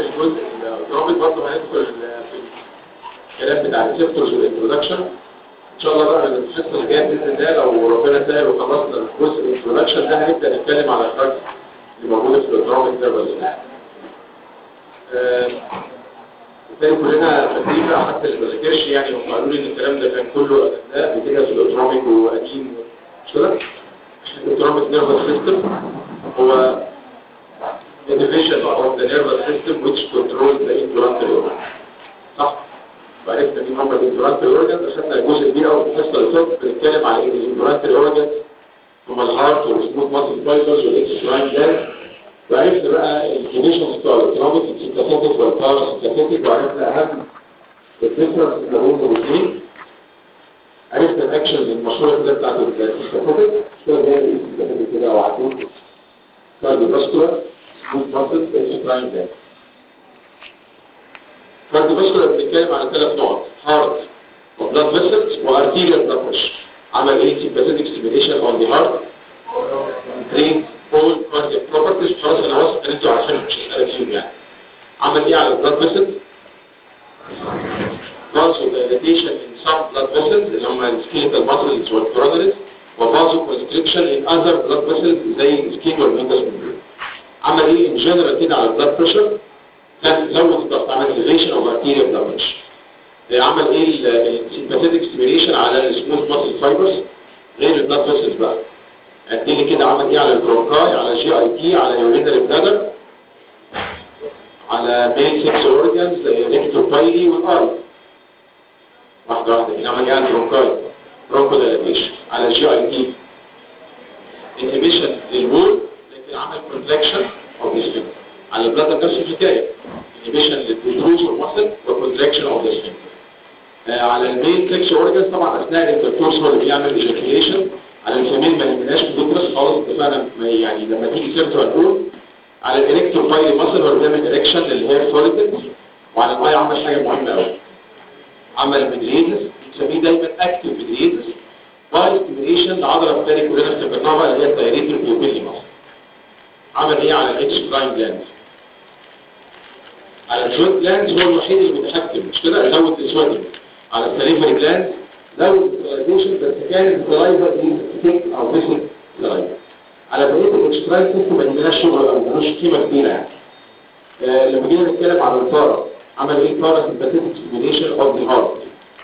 الجزء الاوتوماتيك برضه هندخل في الكلام بتاع الريسبتورز والانترودكشن ان شاء الله بقى الحصه اللي جايه باذن الله لو ربنا سهل وخلصنا الجزء الانترودكشن ده هنبدا نتكلم على الدراجز اللي موجوده في الاوتوماتيك ده بس زي كلنا فاكرين بقى حتى اللي ما ذاكرش يعني هم قالوا لي ان الكلام ده كان كله ده قبل كده في الاوتوماتيك وقديم مش كده؟ الاوتوماتيك نيرفس سيستم هو inhibition of the nervous system which controls the involuntary organ صح وعرفنا مين هم الانفولانتري اورجانز اخدنا جزء كبير قوي في الحصه اللي فاتت بنتكلم على ان الانفولانتري اورجانز هم الهارت والسموث ماسل فايبرز والاكستراين جلاند وعرفنا بقى الجينيشنز بتوع الاوتونوميك السيمباثيك والباراسيمباثيك وعرفنا اهم الديفرنس ما بين الاثنين عرفنا الاكشنز المشهوره كده بتاعت السيمباثيك شويه زي السيمباثيك كده وعدود كارديوفاسكولار سموث ماسل اكستراين جلاند كارديوفاسكولار بنتكلم على ثلاث نقط هارت وبلاد فيسلز وارتيريال بلاد بريشر عمل ايه سيمباثيك ستيميليشن اون ذا هارت برين all cardiac properties خلاص انا واثق ان انتوا عارفينهم مش هسألك فيهم يعني عمل ايه على البلاد فيسلز vasodilation in some blood vessels اللي هم السكيلتال muscles والكورونريز وفازو constriction in other blood vessels زي السكين والميندس عمل ايه ان جنرال كده على البلاد بريشر كان زود الضغط عمل elevation of arterial blood pressure عمل ايه السيمباثيك ستيميليشن على السموث ماسل فايبرز غير البلاد فيسلز بقى اديني كده عمل ايه على البرونكاي على جي اي تي على يورينري بلادر على ميل سكس اورجانز زي الريكتوبايلي والاي واحده واحده هنا عمل ايه على البرونكاي برونكو دايليشن على جي اي تي انهبيشن للوول لكن عمل كونتراكشن او ديسفيكت على البلادر نفس الحكايه انهبيشن للدروس والمصل وكونتراكشن او ديسفيكت على الميل سكس اورجانز طبعا اثناء الانتركورس هو اللي بيعمل ايجاكيوليشن على الفيميل ما يهمناش في الدكتورس خالص اتفقنا يعني لما تيجي سيرته هنقول على الاريكتور فايل ماسل هو بيعمل اريكشن للهير فوليكلز وعلى الاي عمل حاجه مهمه قوي عمل ميدريتس بنسميه دايما اكتف ميدريتس باي ستيميليشن لعضله الثانيه كلنا افتكرناها بقى اللي هي الدايريتور بيوبيلي ماسل عمل ايه على الاتش برايم جلاند على الجوينت جلاند هو الوحيد اللي بيتحكم مش كده زود السوادم على السليفري جلاند زود الفيزيشن بس كان السلايفا دي ثيك او فيسل سلايفا على بقيه الاكسترايت سيستم ما عندناش شغل او ملوش قيمه كبيره يعني آه لما جينا نتكلم على البارا عمل ايه بارا سيمباثيك ستيميليشن اوف ذا هارت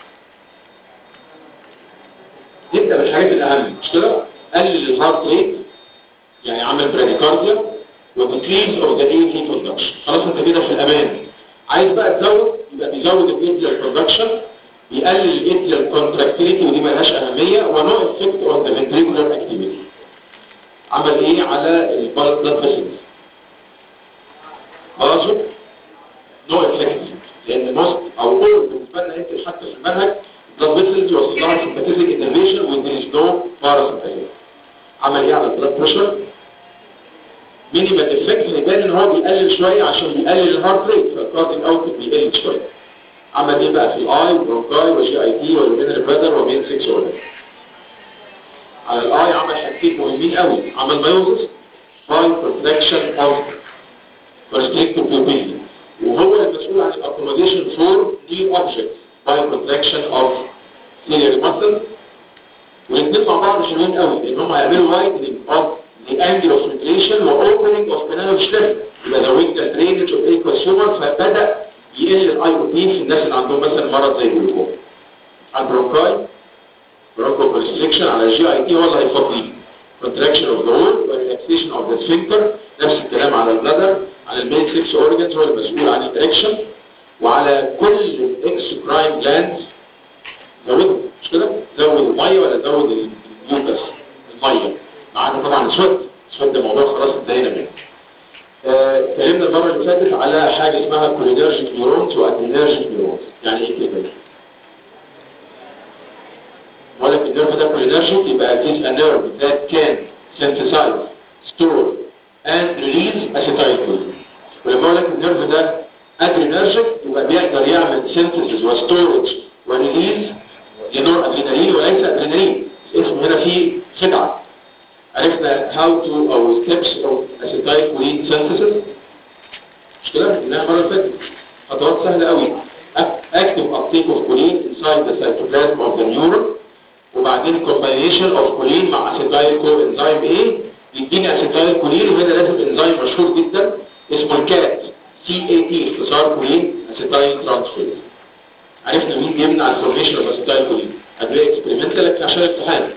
نبدا بالحاجات الاهم مش كده قلل الهارت ريت يعني عمل براديكارديا وديكريز اوف ذا اي هي برودكشن خلاص انت كده في الامان عايز بقى تزود يبقى بيزود الايديال برودكشن بيقلل الاتريال كونتراكتيليتي ودي مالهاش اهميه ونو افكت اون ذا فنتريكولار اكتيفيتي عمل ايه على البلد بلاد فيسلز برضه نو افكت لان موست او كل بالنسبه لنا انت حتى في المنهج بلاد فيسلز يوصل لها سمباثيك انرفيشن وذير از نو باراسمباثيك عمل ايه على البلاد بريشر مينيمال افكت يبان ان هو بيقلل شويه عشان بيقلل الهارت ريت فالكارديك اوتبوت بيقل شويه عمل ايه بقى في الاي وبرونكاي وجي اي تي والمينرال بلادر وبين 6 اورجن على الاي عمل حاجتين مهمين قوي عمل مايوزس باي كونتراكشن اوف كونستريكتور بيبيلي وهو المسؤول عن الاكوموديشن فور نيو اوبجكت باي كونتراكشن اوف سيلير ماسل والاثنين مع بعض حلوين قوي لان هم هيعملوا وايدنج اوف the angle of filtration واوبننج اوف canal schliff يبقى زودنا الدرينج اوف ايه كونسيومر فبدا يقل الاي او بي في الناس اللي عندهم مثلا مرض زي الجلوكوما البرونكاي برونكو كونستريكشن على جي اي تي ولا هيفضيه contraction of the wall relaxation of the sphincter نفس الكلام على البلادر على المين 6 اورجنز هو المسؤول عن الاريكشن وعلى كل الاكسكراين جلاندز زودهم مش كده زود الميه ولا زود الميوكس الميه ما عدا طبعا السود السود ده موضوع خلاص انتهينا منه اتكلمنا آه المره اللي فاتت على حاجه اسمها كولينرجيك نيورونز وادرينرجيك نيورونز يعني ايه كده ولكن النيرف ده كولينرجيك يبقى it is a nerve that can synthesize store and release acetylcholine ولما اقول لك النيرف ده ادرينرجيك يبقى بيقدر يعمل synthesis وستورج وريليز لنور ادرينالين وليس ادرينالين اسمه هنا فيه خدعه عرفنا how to او steps of acetylcholine synthesis مش كده انها المره اللي فاتت خطوات سهله قوي active uptake of choline inside the cytoplasm of the neuron وبعدين combination of choline مع acetyl coenzyme A يديني acetyl choline وهنا لازم انزيم مشهور جدا اسمه الكات CAT اختصار كولين acetyl transferase عرفنا مين بيمنع الفورميشن اوف acetyl choline ادويه اكسبيرمنتال عشان الامتحان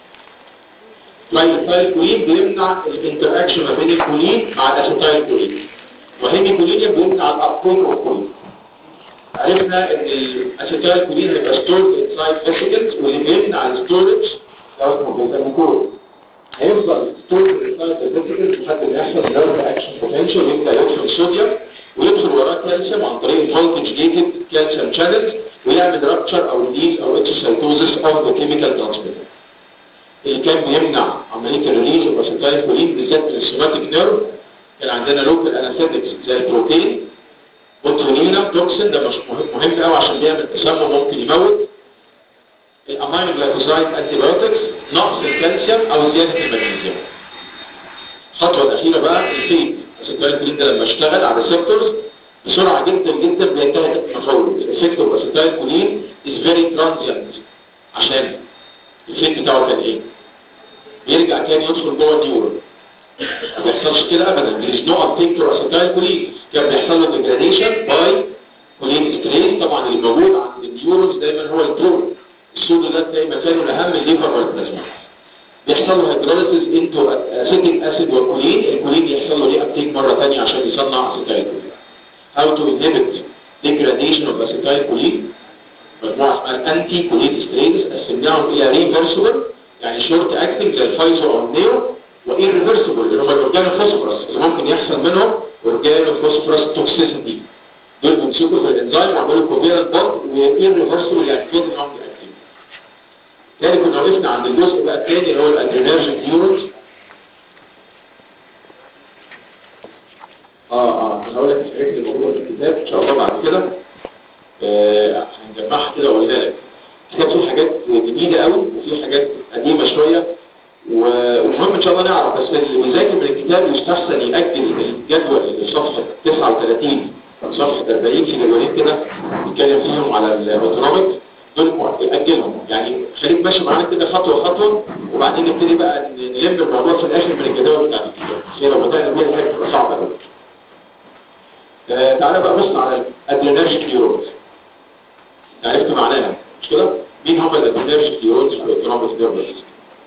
الاسيتايل كولين بيمنع الانتراكشن ما بين الكولين مع الاسيتايل كولين وهيمي كولين بيمنع الابتيك اوف كولين عرفنا ان الاسيتايل كولين هيبقى ستورد انسايد فيسيكلز واللي بيمنع الستورج ده اسمه بيسموه هيفضل ستورد انسايد فيسيكلز لحد ما يحصل نيرف اكشن بوتنشال يبدا يدخل الصوديوم ويدخل وراه كالسيوم عن طريق الفولتج جيتد كالسيوم شانلز ويعمل رابتشر او ريليز او اكسسايتوزس اوف ذا كيميكال ترانسميتر اللي كان بيمنع عمليه الريليز اوف اسيتايل كولين بالذات السوماتيك نيرف كان عندنا لوكال انستيكس زي البروتين بوتولينا توكسين ده مش مهم مهم قوي عشان بيعمل تسمم ممكن يموت الامينو جلايكوزايد انتي بايوتكس نقص الكالسيوم او زياده المغنيسيوم الخطوه الاخيره بقى الفيد اسيتايل كولين ده لما اشتغل على ريسبتورز بسرعه جدا جدا بينتهي المفعول الافكت اوف اسيتايل كولين از فيري ترانزيانت عشان الفيد بتاعه كان ايه يرجع تاني يدخل جوه النيورون ما بيحصلش كده ابدا there is no uptake to acetylcholine كان بيحصل له degradation باي كولين ستريس طبعا اللي موجود عند النيورونز دايما هو الترول الصوديوم ده تلاقي مكانه الاهم الليفر والبلازما بيحصل له هيدروليسيس انتو اسيتيك اسيد والكولين الكولين يحصل له ليه ابتيك مره ثانيه عشان يصنع اسيتايلكولين how to inhibit degradation of acetylcholine مجموعه اسمها انتي كولين ستريس قسمناهم الى ريفرسبل يعني شورت اكتنج زي الفايزو او النيو وايرفرسبل اللي هم الاورجانو فوسفورس اللي ممكن يحصل منهم اورجانو فوسفورس توكسيسيتي دول بيمسكوا في الانزيم ويعملوا كوفيرنت بوند وايرفرسبل يعني فيد نوع من الاكتيفيتي تاني كنا وقفنا عند الجزء بقى الثاني اللي هو الادرينرجيك نيورونز اه اه انا هقول لك الحاجات اللي موجوده في الكتاب ان شاء الله بعد كده آه هنجمعها كده واقولها لك الكتاب فيه حاجات جديده قوي وفيه حاجات قديمه شويه والمهم ان شاء الله نعرف بس اللي بيذاكر من الكتاب يستحسن يأجل الجدول اللي صفحه 39 صفحه 40 في جدولين كده بيتكلم فيهم على الاوتونوميك دول يأجلهم يعني خليك ماشي معانا كده خطوه خطوه وبعدين نبتدي بقى نلم الموضوع في الاخر من الجدول بتاع الكتاب عشان لو بدأنا بيها الحاجه بتبقى صعبه قوي آه تعالى بقى بص على الادرينرجيك نيورونز عرفت معناها مش كده؟ مين هم الادرينرجيك نيورونز في الاوتونوميك نيرفس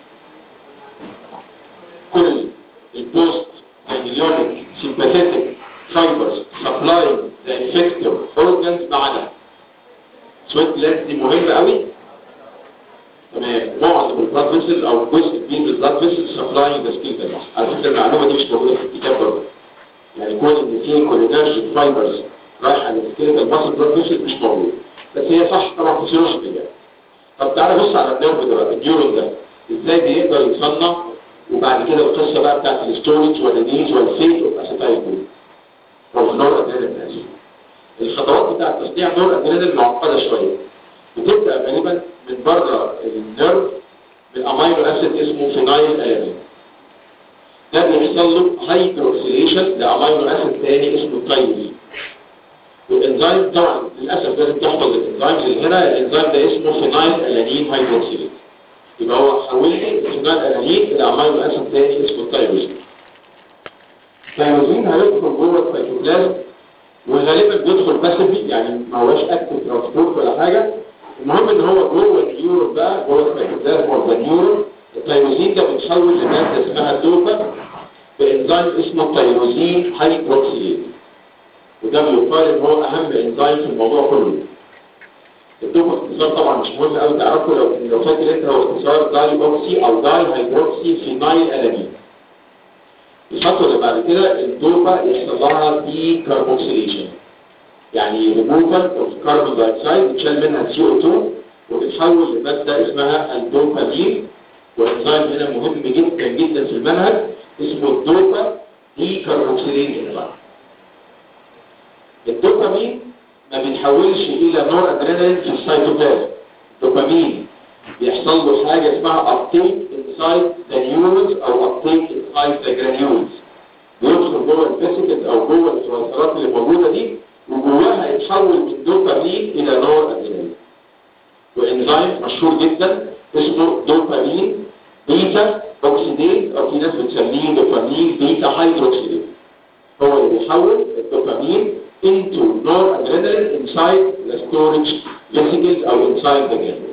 كل البوست جانجليونيك سيمباثيتك فايبرز سبلاي ذا انفكتور اورجانز ما عدا سويت جلاند دي مهمه قوي تمام معظم البلاد فيسل او جزء كبير من البلاد فيسل سبلاي ذا سبيكر على فكره المعلومه دي مش موجوده في الكتاب برضه يعني كون ان في كولينرجيك فايبرز رايحه للسكيلتال ماسل بلاد فيسل مش موجود بس هي صح طبعا فيسيولوجيكال يعني طب تعالى بص على النيرف ده بقى النيورون ده ازاي بيقدر يصنع وبعد كده القصه بقى بتاعت الستورج والريليز والفيت والاسيتايل كول والنور ادرينال اسف الخطوات بتاعت تصنيع نور ادرينال معقده شويه بتبدا غالبا من بره النيرف بالامينو اسيد اسمه فينايل الانين ده بيحصل له هايدروكسيليشن لامينو اسيد ثاني اسمه تايمين والانزيم طبعا للاسف لازم تحفظ الانزيمز اللي هنا الانزيم ده اسمه فينايل الانين هايدروكسيليز يبقى هو حول لي الفينال الانين الى امينو اسيد ثاني اسمه التايروزين التايروزين هيدخل جوه السيتوبلازم وغالبا بيدخل باسفي يعني ما هوش اكتف ترانسبورت ولا حاجه المهم ان هو جوه النيورون بقى جوه السيتوبلازم ولا النيورون التايروزين ده بيتحول لماده اسمها الدوبا بانزيم اسمه التايروزين هايدروكسيليز وده بيقال ان هو اهم انزيم في الموضوع كله الدوبا اختصار طبعا مش مهم قوي تعرفه لو لو فاكر انت هو اختصار داي اوكسي او داي هيدروكسي فينايل الانين الخطوه اللي بعد كده الدوبا يحصل لها دي كاربوكسيليشن يعني ريموفال اوف كاربون دايوكسيد بتشال منها سي او 2 وتتحول لماده اسمها الدوبامين وانزيم هنا مهم جدا جدا في المنهج اسمه الدوبا دي كاربوكسيليز الدوبامين ما بيتحولش الى نور ادرينالين في السيتوبلازم دوبامين بيحصل له حاجه اسمها ابتيك انسايد ذا نيورونز او ابتيك انسايد ذا جرانيولز بيدخل جوه الفيسيكس او جوه التوصيلات اللي موجوده دي وجواها يتحول من دوبامين الى نور ادرينالين وانزيم مشهور جدا اسمه دوبامين بيتا اوكسيديز او في ناس بتسميه دوبامين بيتا هيدروكسيديز هو اللي بيحول الدوبامين into noradrenaline inside the storage vesicles او inside the glands.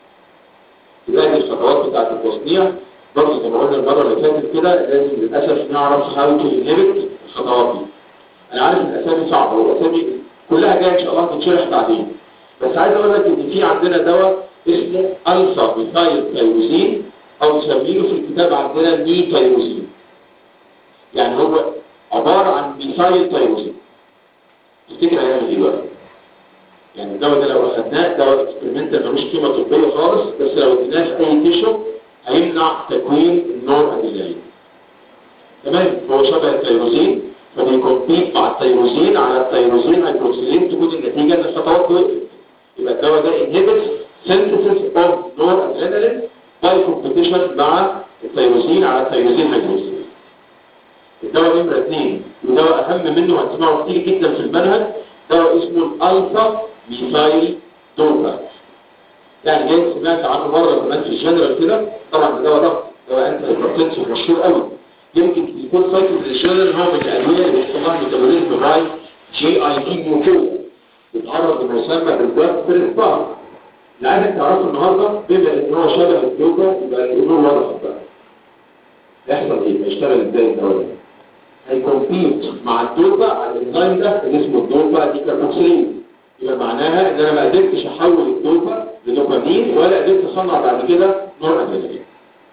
يبقى دي الخطوات بتاعت التصنيع برضه زي ما قلنا المره اللي فاتت كده لازم للاسف نعرف هاو تو انهبت الخطوات دي. انا عارف ان الاسامي صعبه والاسامي كلها جايه ان شاء الله تتشرح بعدين. بس عايز اقول لك ان في عندنا دواء اسمه الفا ميثايل تايروزين او نسميه في الكتاب عندنا مي تايروزين. يعني هو عباره عن ميثايل تايروزين. تفتكر هيعمل ايه بقى؟ يعني الدواء ده لو اخدناه دواء اكسبيرمنتال ملوش قيمه طبيه خالص بس لو اديناه في اي تيشو هيمنع تكوين النور ادرينالين. تمام هو شبه التيروزين فبيكمبيت مع التيروزين على التيروزين هيدروكسيلين تكون النتيجه ان الخطوات وقفت. يبقى الدواء ده inhibits synthesis of noradrenaline by competition مع التيروزين على التيروزين هيدروكسيلين. الدواء نمرة اثنين ودواء أهم منه هتسمعه كتير جدا في المنهج دواء اسمه الألفا ميثايل دوبا يعني جاي سمعت عنه مرة زمان في الجنرال كده طبعا ده دواء ضغط دواء انت هيبرتنسيف مشهور قوي يمكن يكون سايكل الجنرال هو من الأدوية اللي بيحصل لها ميتابوليزم باي جي اي تي موتور بيتعرض لما يسمى بالبلاك بريسبار اللي عايزك تعرفه النهارده بما ان هو شبه الدوبا يبقى الامور وضحت بقى يحصل ايه؟ بيشتغل ازاي الدواء ده؟ هيكمبيت مع الدوبا على الانزيم ده اللي اسمه الدوبا ديكاربوكسيلين يبقى معناها ان انا ما قدرتش احول الدوبا لدوبامين ولا قدرت اصنع بعد كده نور ادرينالين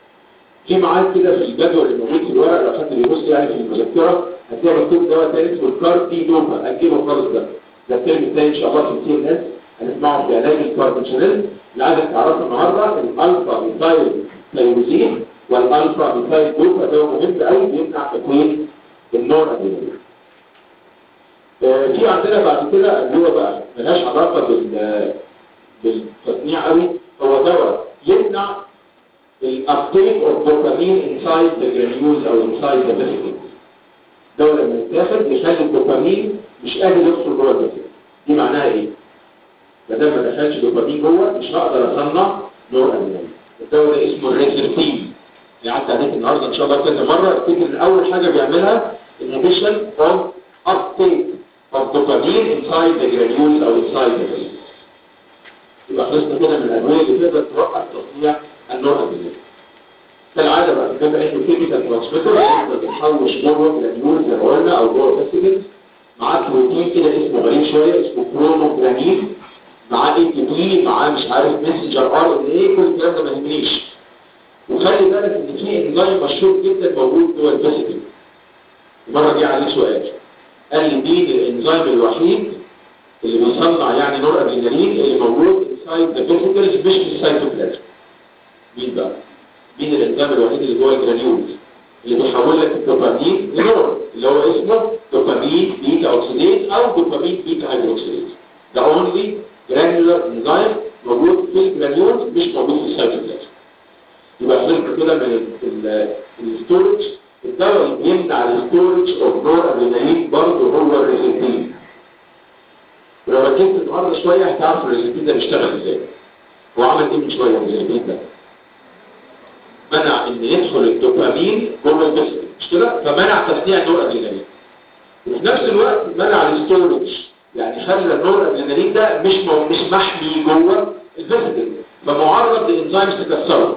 في معاه كده في الجدول اللي موجود في الورق لو حد بيبص يعني في المذكره هتلاقي مكتوب دواء تاني اسمه الكارتي دوبا اجيبه خالص ده ده الترم الثاني ان شاء الله في السي ان اس هنسمعه في علاج الكاربوكسيلين اللي عايزك تعرفه النهارده الالفا ميثايل تايروزين والالفا ميثايل دوبا ده مهم قوي بيمنع تكوين النور ادرينالين آه في عندنا بعد كده اللي هو بقى ملهاش علاقه بال بالتصنيع قوي هو دواء يمنع الابتيك اوف دوبامين انسايد ذا جرانيولز او انسايد ذا فيسيكلز دواء لما يتاخد يخلي الدوبامين مش قادر يدخل جوه الفيسيكل دي معناها ايه؟ ما دام ما دخلش دوبامين جوه مش هقدر اصنع نور ادرينالين الدواء ده اسمه الريسرتين يعني عدت عليك النهارده ان شاء الله كذا مره افتكر ان اول حاجه بيعملها inhibition of uptake of dopamine inside the granules او inside the cells. يبقى خلصنا كده من الادويه اللي تقدر توقف تصنيع النور ادرينالين. كالعاده بقى بما انه كيميكال ترانسميتر تقدر تحوش جوه الجرانيول زي ما قلنا او جوه الفيسيكلز معاه بروتين كده اسمه غريب شويه اسمه كرونوجرانين معاه اي تي بي معاه مش عارف ميسنجر ار ان ايه كل الكلام ده ما يهمنيش وخلي بالك ان في انزيم مشهور جدا موجود جوه الفيسيكل المره دي عليه سؤال قال لي مين الانزيم الوحيد اللي بيصنع يعني نور ادرينالين اللي موجود انسايد ذا فيسيكلز مش في السيتوبلازم مين بقى مين الانزيم الوحيد اللي جوه الجرانيولز اللي بيحول لك الدوبامين لنور اللي هو اسمه دوبامين بيتا اوكسيديز او دوبامين بيتا هيدروكسيديز ده اونلي جرانيولار انزيم موجود في الجرانيولز مش موجود في السيتوبلازم يبقى خلصنا كده من الستورج الدواء اللي بيمنع الستورج اوف نور ادرينالين برضه هو الريزيتين ولو ركزت النهارده شويه هتعرف الريزيتين ده بيشتغل ازاي هو عمل ايه من شويه الريزيتين ده منع ان يدخل الدوبامين جوه الجسم مش كده فمنع تصنيع النور ادرينالين وفي نفس الوقت منع الستورج يعني خلى النور ادرينالين ده مش مش محمي جوه الفيسيكل فمعرض لانزيمز تكسره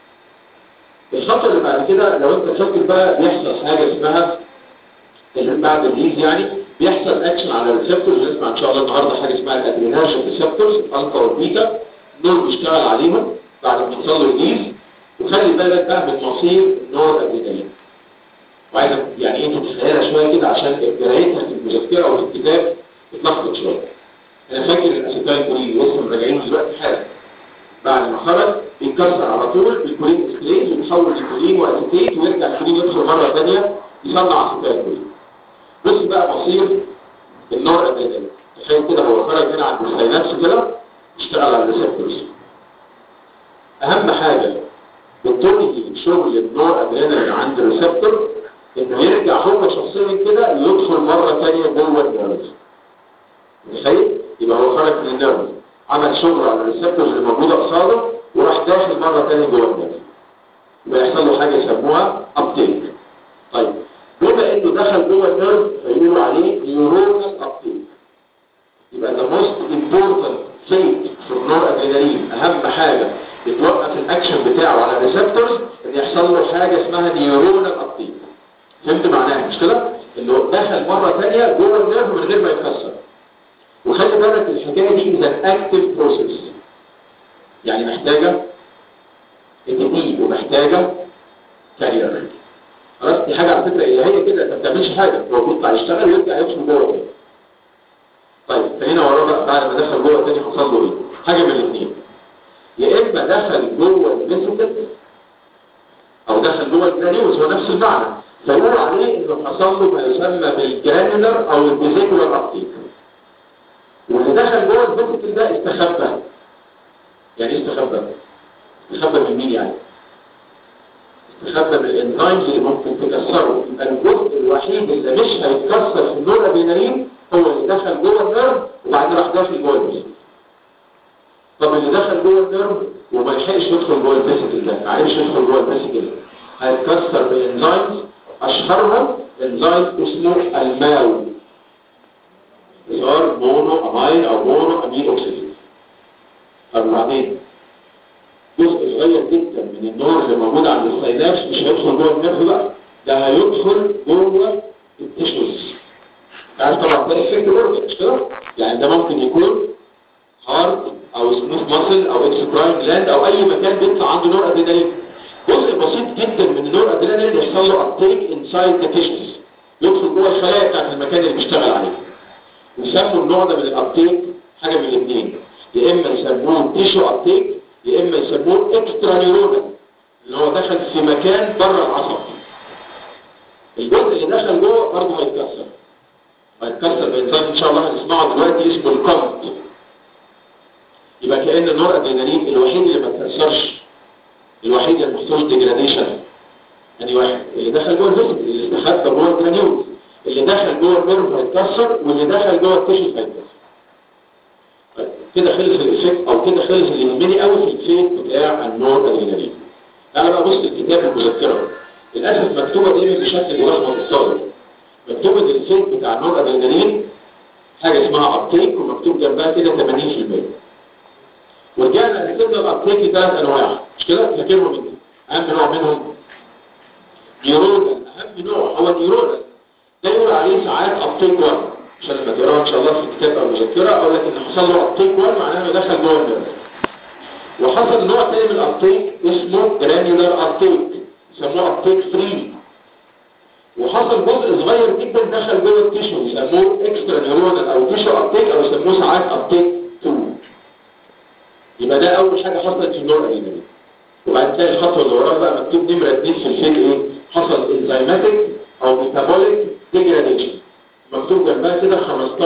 الخطوه اللي بعد كده لو انت فاكر بقى بيحصل حاجه اسمها اللي بعد الريليز يعني بيحصل اكشن على الريسبتورز نسمع ان شاء الله النهارده حاجه اسمها الادريناجين ريسبتورز الفا والبيتا دول بيشتغل عليهم بعد ما يحصل له ريليز وخلي بالك بقى من مصير النور ادرينالين وعايزك يعني انت تتخيلها شويه كده عشان قرايتها في المذكره او في الكتاب تتلخبط شويه انا فاكر الاسيتايل كولين لسه راجعين دلوقتي حالا بعد ما خرج بيتكسر على طول بالكولين اسكليز ويتحول لكولين واسيتيت ويرجع الكولين يدخل مره ثانيه يصنع اسيتايل كولين بص بقى مصير النور ادرينالين تخيل كده هو خرج هنا عند الساينابس كده اشتغل على الريسبتورز اهم حاجه بتنهي شغل النور ادرينالين عند الريسبتور انه يرجع هو شخصيا كده يدخل مرة ثانية جوه النيرف متخيل؟ يبقى هو خرج من النيرف عمل شغل على الريسبتورز اللي موجودة قصاده وراح داخل مرة ثانية جوه النيرف يبقى يحصل له حاجة يسموها ابتيك طيب بما انه دخل جوه النيرف فيقولوا عليه نيورونال ابتيك يبقى the most important thing في النور ادرينالين اهم حاجة بتوقف الاكشن بتاعه على الريسبتورز ان يحصل له حاجة اسمها نيورونال ابتيك فهمت معناها مش كده؟ انه دخل مرة ثانية جوه النيرف من غير ما يتكسر وخلي بالك الحكاية دي ده اكتف بروسيس يعني محتاجة اتنين ومحتاجة كارير خلاص دي حاجة على فكرة هي هي كده انت ما بتعملش حاجة هو بيطلع يشتغل ويرجع يدخل جوه تاني طيب فهنا وراه بقى بعد ما دخل جوه تاني حصل له ايه؟ حاجة من الاثنين يا اما دخل جوه الفيسيكل او دخل جوه الجرانيوس هو نفس المعنى فيقول عليه انه حصل له ما يسمى بالجرانيولر او الفيزيكولار ابتيك واللي دخل جوه الفيسيكل ده استخبى يعني ايه استخبى؟ استخبى من مين يعني؟ استخبى من الانزيمز اللي ممكن تكسره يبقى الجزء الوحيد اللي مش هيتكسر في النور ادرينالين هو اللي دخل جوه النيرف وبعدين راح داخل جوه الفيسيكل طب اللي دخل جوه النيرف وما لحقش يدخل جوه الفيسيكل ده ما عرفش يدخل جوه الفيسيكل هيتكسر بانزيمز اشهرهم انزيم اسمه الماو صار مونو امين او مونو امين اوكسيدين طب وبعدين جزء صغير جدا من النور اللي موجود عند السينابس مش هيدخل جوه النيرف بقى ده هيدخل جوه التشوز عارف طبعا ده افكت برضه مش كده يعني ده ممكن يكون هارد او سموث ماسل او اكسكراين جلاند او اي مكان بيطلع عنده نور ادرينالين جزء بسيط جدا من النور ادرينالين يحصل له ابتيك انسايد ذا تيشوز يدخل جوه الخلايا بتاعت المكان اللي بيشتغل عليه يسموا النوع ده من الابتيك حاجه من الاثنين يا اما يسموه تيشو ابتيك يا اما يسموه اكسترا نيورونال اللي هو دخل في مكان بره العصب الجزء اللي دخل جوه برضه هيتكسر هيتكسر بانزيم ان شاء الله هنسمعه دلوقتي اسمه الكومت يبقى كأن النور ادرينالين الوحيد اللي ما اتكسرش الوحيد اللي ما حصلش ديجراديشن يعني واحد اللي دخل جوه الفيسيك اللي استخبى جوه الجرانيول اللي دخل جوه النيرف هيتكسر واللي دخل جوه التيشوز هيتكسر طيب كده خلص الافكت او كده خلص اللي يهمني قوي في الافكت بتاع النور ادرينالين تعالى بقى بص الكتاب المذكره للاسف مكتوبه دايما بشكل يلخبط الطالب مكتوبه الافكت بتاع النور ادرينالين حاجه اسمها ابتيك ومكتوب جنبها كده 80% ورجعنا قسمنا الابتيك ثلاث انواع مش كده فاكرهم انت اهم نوع منهم نيورونال اهم نوع هو النيورونال ده يقول عليه ساعات ابتيك 1 عشان لما تقراها ان شاء الله في الكتاب او المذكره اقول لك ان حصل له ابتيك 1 معناه انه دخل جوه النيرف وحصل نوع ثاني من الابتيك اسمه جرانيولار ابتيك يسموه ابتيك 3 وحصل جزء صغير جدا دخل جوه التيشو يسموه اكسترا نيورونال او تيشو ابتيك او يسموه ساعات ابتيك 2 يبقى ده اول حاجه حصلت في النور الايماني وبعد كده الخطوه اللي وراها بقى مكتوب نمره 2 في الفيل ايه حصل انزيماتيك او ميتابوليك ديجراديشن مكتوب جنبها كده 15%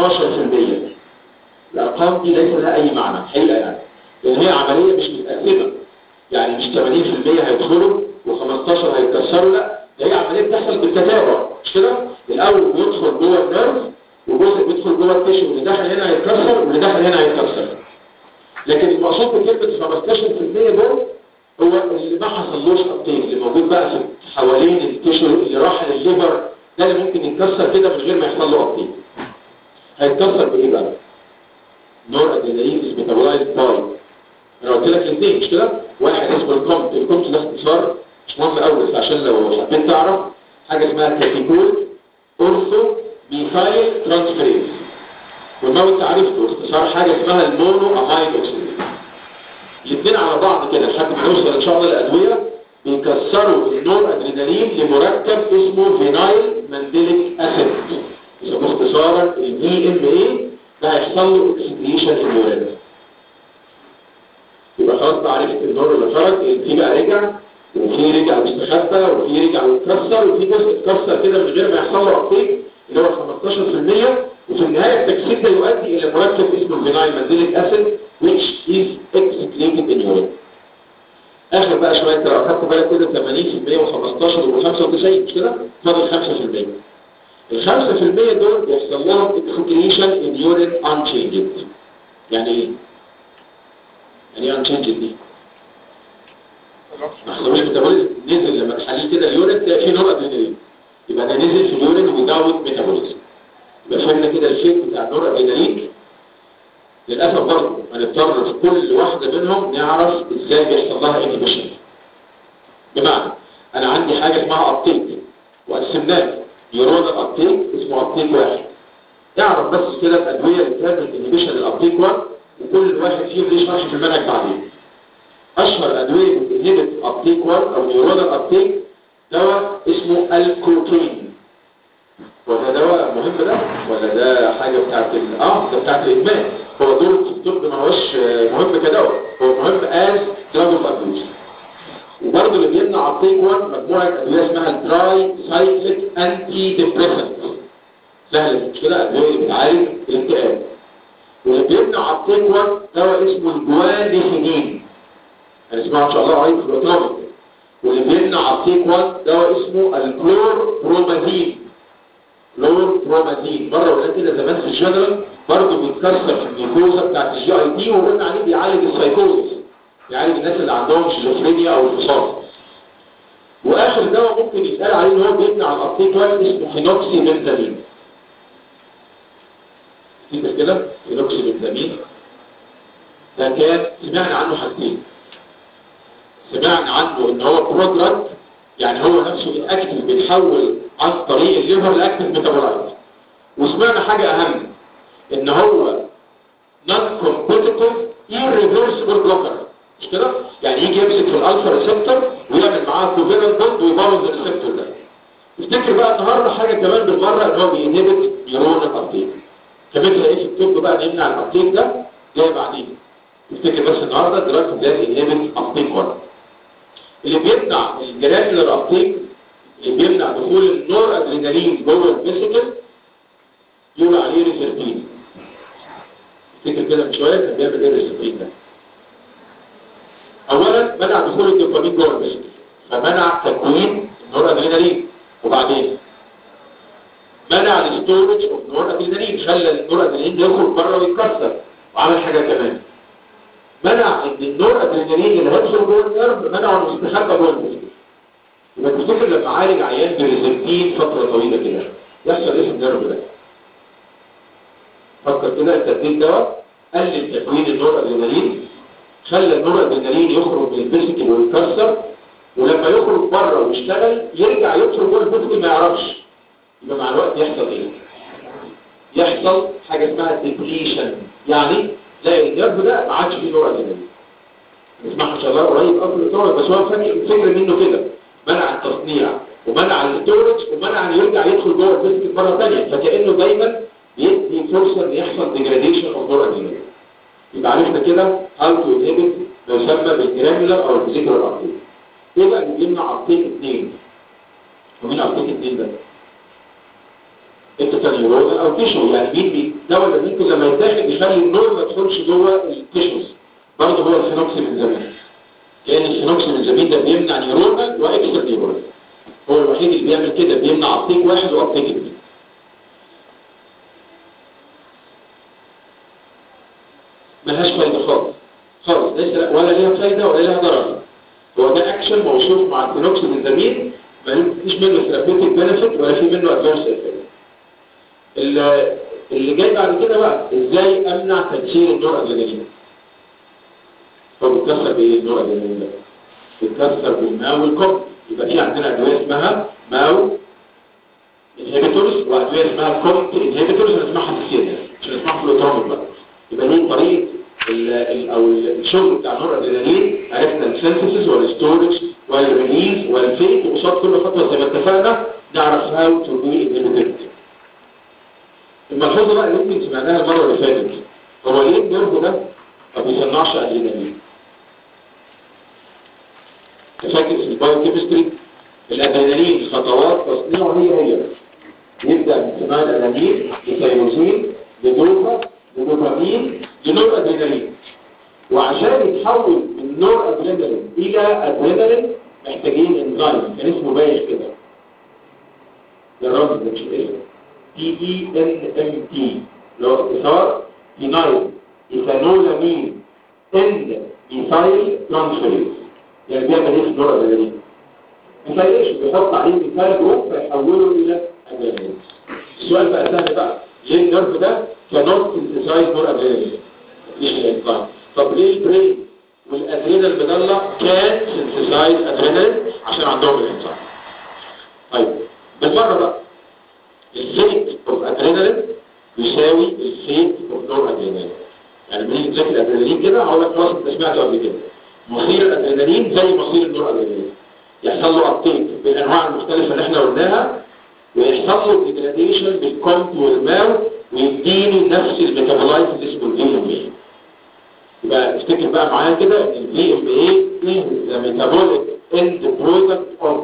الارقام دي ليس لها اي معنى حقيقه يعني لان هي عمليه مش متقسمه يعني مش 80% هيدخلوا و15 هيتكسروا لا ده هي عمليه بتحصل بالتتابع مش كده الاول بيدخل جوه النيرف وجزء بيدخل جوه التيشو اللي داخل هنا هيتكسر واللي داخل هنا هيتكسر لكن المقصود بكلمه 15% دول هو اللي ما حصلوش ابتيك اللي موجود بقى في حوالين التيشو اللي راح للليفر ده اللي ممكن يتكسر كده من غير ما يحصل له ابتيك هيتكسر بايه بقى نور ادرينالين از ميتابولايزد باي انا قلت لك الاثنين مش كده واحد اسمه الكومت الكومت ده اختصار مش مهم قوي بس عشان لو حبيت تعرف حاجه اسمها كاتيكول اورثو ميثايل ترانسفيريز والموت عرفته اختصار حاجه اسمها المونو امايد اوكسيدين الاثنين على بعض كده لحد ما نوصل ان شاء الله للادويه بيكسروا النور ادرينالين لمركب اسمه فينايل مانديليك اسيد يسموه اختصارا الفي ام اي ده هيحصل له اكسكريشن النورات يبقى خلاص بقى عرفت النور اللي خرج في بقى رجع وفي رجع مستخبى وفي رجع متكسر وفي جزء اتكسر كده من غير ما يحصل له ابتيك اللي هو 15% وفي النهايه التكسير ده يؤدي الى مركب اسمه الفينايل مانديليك اسيد which is excreted in urine اخر بقى شويه لو اخدت بالك كده 80% و15 و95 مش كده فاضل 5% ال 5% دول بيحصل لهم اكسكريشن ان يورين انشينجد يعني ايه؟ يعني ايه انشينجد دي؟ ما حصلوش ميتابوليزم نزل لما تحليه كده اليورين تلاقي فيه نور ادرينالين يبقى ده نزل في اليورين ويزود ميتابوليزم يبقى فهمنا كده الفيك بتاع النور ادرينالين للاسف برضه هنضطر في كل واحده منهم نعرف ازاي بيحصل لها انهبيشن بمعنى انا عندي حاجه اسمها ابتيك وقسمناه نيورونال ابتيك اسمه ابتيك واحد اعرف بس كده الادويه اللي بتعمل انهبيشن للابتيك 1 وكل واحد فيهم ليه شرح في المنهج بعدين اشهر ادويه بتنهبت ابتيك 1 او نيورونال ابتيك دواء اسمه الكوكين وده دواء مهم ده ولا ده حاجه بتاعت ال- اه ده بتاعت الادمان هو دور الطب ما هوش آه، مهم كدواء هو مهم از دراج اوف ابيوز وبرضه اللي بيمنع ابتيك 1 مجموعه ادويه اسمها الدراي سايكليك انتي ديبريسنت سهله مش كده ادويه اللي بتعالج الاكتئاب واللي بيمنع ابتيك 1 دواء اسمه الجوانيفينين هنسمعه ان شاء الله قريب في الاوتوميك واللي بيمنع ابتيك 1 دواء اسمه الكلور برومازين كلور برومازين مره ولا كده زمان في الجنرال برضه بيتكسر في الجلوكوزا بتاعت الجي اي تي وقلنا عليه بيعالج السايكوزس بيعالج الناس اللي عندهم شيزوفرينيا او انفصام واخر دواء ممكن يتقال عليه ان هو بيمنع الابتيك 1 اسمه فينوكسي بنزامين في كده فينوكسي بنزامين ده كان سمعنا عنه حاجتين سمعنا عنه ان هو برودراج يعني هو نفسه اكتف بيتحول عن طريق الليفر لاكتف ميتابولايت وسمعنا حاجة اهم ان هو non competitive irreversible blocker مش كده؟ يعني يجي يمسك في الالفا ريسبتور ويعمل معاه كوفيرنت بوند ويبوظ الريسبتور ده افتكر بقى النهارده حاجه كمان بالمره ان هو بينهبت نيورون الابتيك كمان ايه في الطب بقى نمنع الابتيك ده جاي بعدين افتكر بس النهارده دلوقتي ده ينهبت ابتيك 1 اللي بيمنع الجرانيولار ابتيك اللي بيمنع دخول النور ادرينالين جوه الفيسيكل يقول عليه ريسيرتين افتكر كده من شويه كان بيعمل ايه الريسيرتين ده اولا منع دخول الدوبامين جوه الفيسيكل فمنع تكوين النور ادرينالين وبعدين منع الاستورج اوف نور ادرينالين خلى النور ادرينالين يخرج بره ويتكسر وعمل حاجه كمان منع ان النور ادرينالين اللي هيدخل جوه النيرف منعه انه يستخبى جوه الفيسيكل يبقى تفتكر لما عالج عيان بريزنتين فتره طويله كده يحصل ايه في النيرف ده؟ فكر كده انت اديت دواء قلل تكوين النور ادرينالين خلى النور ادرينالين يخرج من الفيسيكل ويتكسر ولما يخرج بره ويشتغل يرجع يدخل جوه الفيسيكل ما يعرفش يبقى مع الوقت يحصل ايه؟ يحصل حاجه اسمها ديبليشن يعني تلاقي النيرف ده ما عادش فيه نور ادرينالين نسمعها ان شاء الله قريب قبل الدكتور بس هو فاكر الفكره منه كده منع التصنيع ومنع الاستورج ومنع ان يرجع يدخل جوه الفيسيكل مره ثانيه فكانه دايما بيدي فرصه ان يحصل ديجراديشن اوف نور ادرينالين يبقى عرفنا كده هاو تو انهبت ما يسمى بالجرانيولار او الفيزيكال ابتيك ايه بقى اللي بيمنع ابتيك اثنين ومين ابتيك اثنين ده التتنيورون او تيشو يعني مين بي الدواء اللي ممكن لما يتاخد يخلي النور ما يدخلش جوه التيشوز برضه هو الفينوكسي من زمان لان الفينوكسي من زمان ده بيمنع نيورونال واكسترا نيورونال هو الوحيد اللي بيعمل كده بيمنع ابتيك واحد وابتيك اثنين ملهاش فايدة خالص خالص ليس ولا ليها فايدة ولا ليها ضرر هو ده اكشن موصوف مع الفينوكس من زميل ما فيش منه ثيرابيوتيك بنفيت ولا في منه ادفانس افكت اللي جاي بعد كده بقى ازاي امنع تكسير النور ادرينالين هو بيتكسر بايه النور ادرينالين ده بيتكسر بالماء والكوب يبقى في عندنا ادويه اسمها ماو انهبيتورز وادويه اسمها كومت انهبيتورز هنسمعها في السيريا مش هنسمعها في الاوتوميك بقى يبقى دي طريقه ال ال او الشغل بتاع النور ادرينالين عرفنا السينثيسيس والستورج والريليز والفيت وقصاد كل خطوه زي ما اتفقنا نعرف هاو تو بي انهبيتد الملحوظه بقى اللي ممكن سمعناها المره اللي فاتت هو ليه النيرف ده ما بيصنعش ادرينالين تفكر في البايو كيمستري الادرينالين خطوات تصنيعه هي هي يبدا من ثمان الانانين لثيروزين لدوفا لدوبامين لنور ادرينالين وعشان يتحول من نور ادرينالين الى فيها ادرينالين محتاجين انزيم كان اسمه بايخ كده الرمز ده مش اسمه تي اي ان ام تي اللي هو اختصار فينايل ايثانولامين ان ميثايل ترانسفيريز يعني بيعمل ايه في النور الادرينالين ميثايليش بيحط عليه ميثايل جروب فيحوله الى ادرينالين السؤال بقى سهل بقى ليه النرف ده كانوت سنتسايز نور ادرينالين مفيش الانزيم طب ليه البرين والادرينال مدلع كان سنتسايز ادرينالين عشان عندهم الانزيم طيب بالمره بقى الفيت اوف ادرينالين يساوي الفيت اوف نور ادرينالين يعني لما نيجي نذاكر الادرينالين كده هقول لك خلاص انت سمعته قبل كده مصير الادرينالين زي مصير النور ادرينالين يحصل له ابتيك بالانواع المختلفه اللي احنا قلناها ويحصل له ديجراديشن بالكومت والماو ويديني نفس الميتابولايت اللي اسمه الفي ام اي يبقى افتكر بقى معايا كده ان الفي ام اي is the metabolic end product of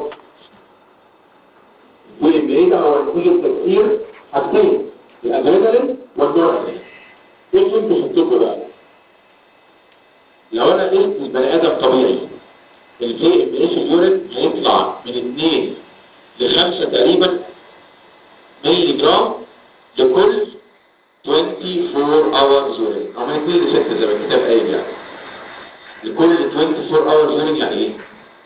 الفي ام اي ده هو نتيجه تكسير حاجتين الادرينالين والنورادرينالين ايه كنتوا حطيتوا بقى لو انا قست البني ادم طبيعي الفي ام اي في اليورين هيطلع من 2 ل 5 تقريبا ملي جرام لكل 24 hours يورين او من 2 ل 6 زي ما الكتاب قايل يعني لكل 24 hours يورين يعني ايه؟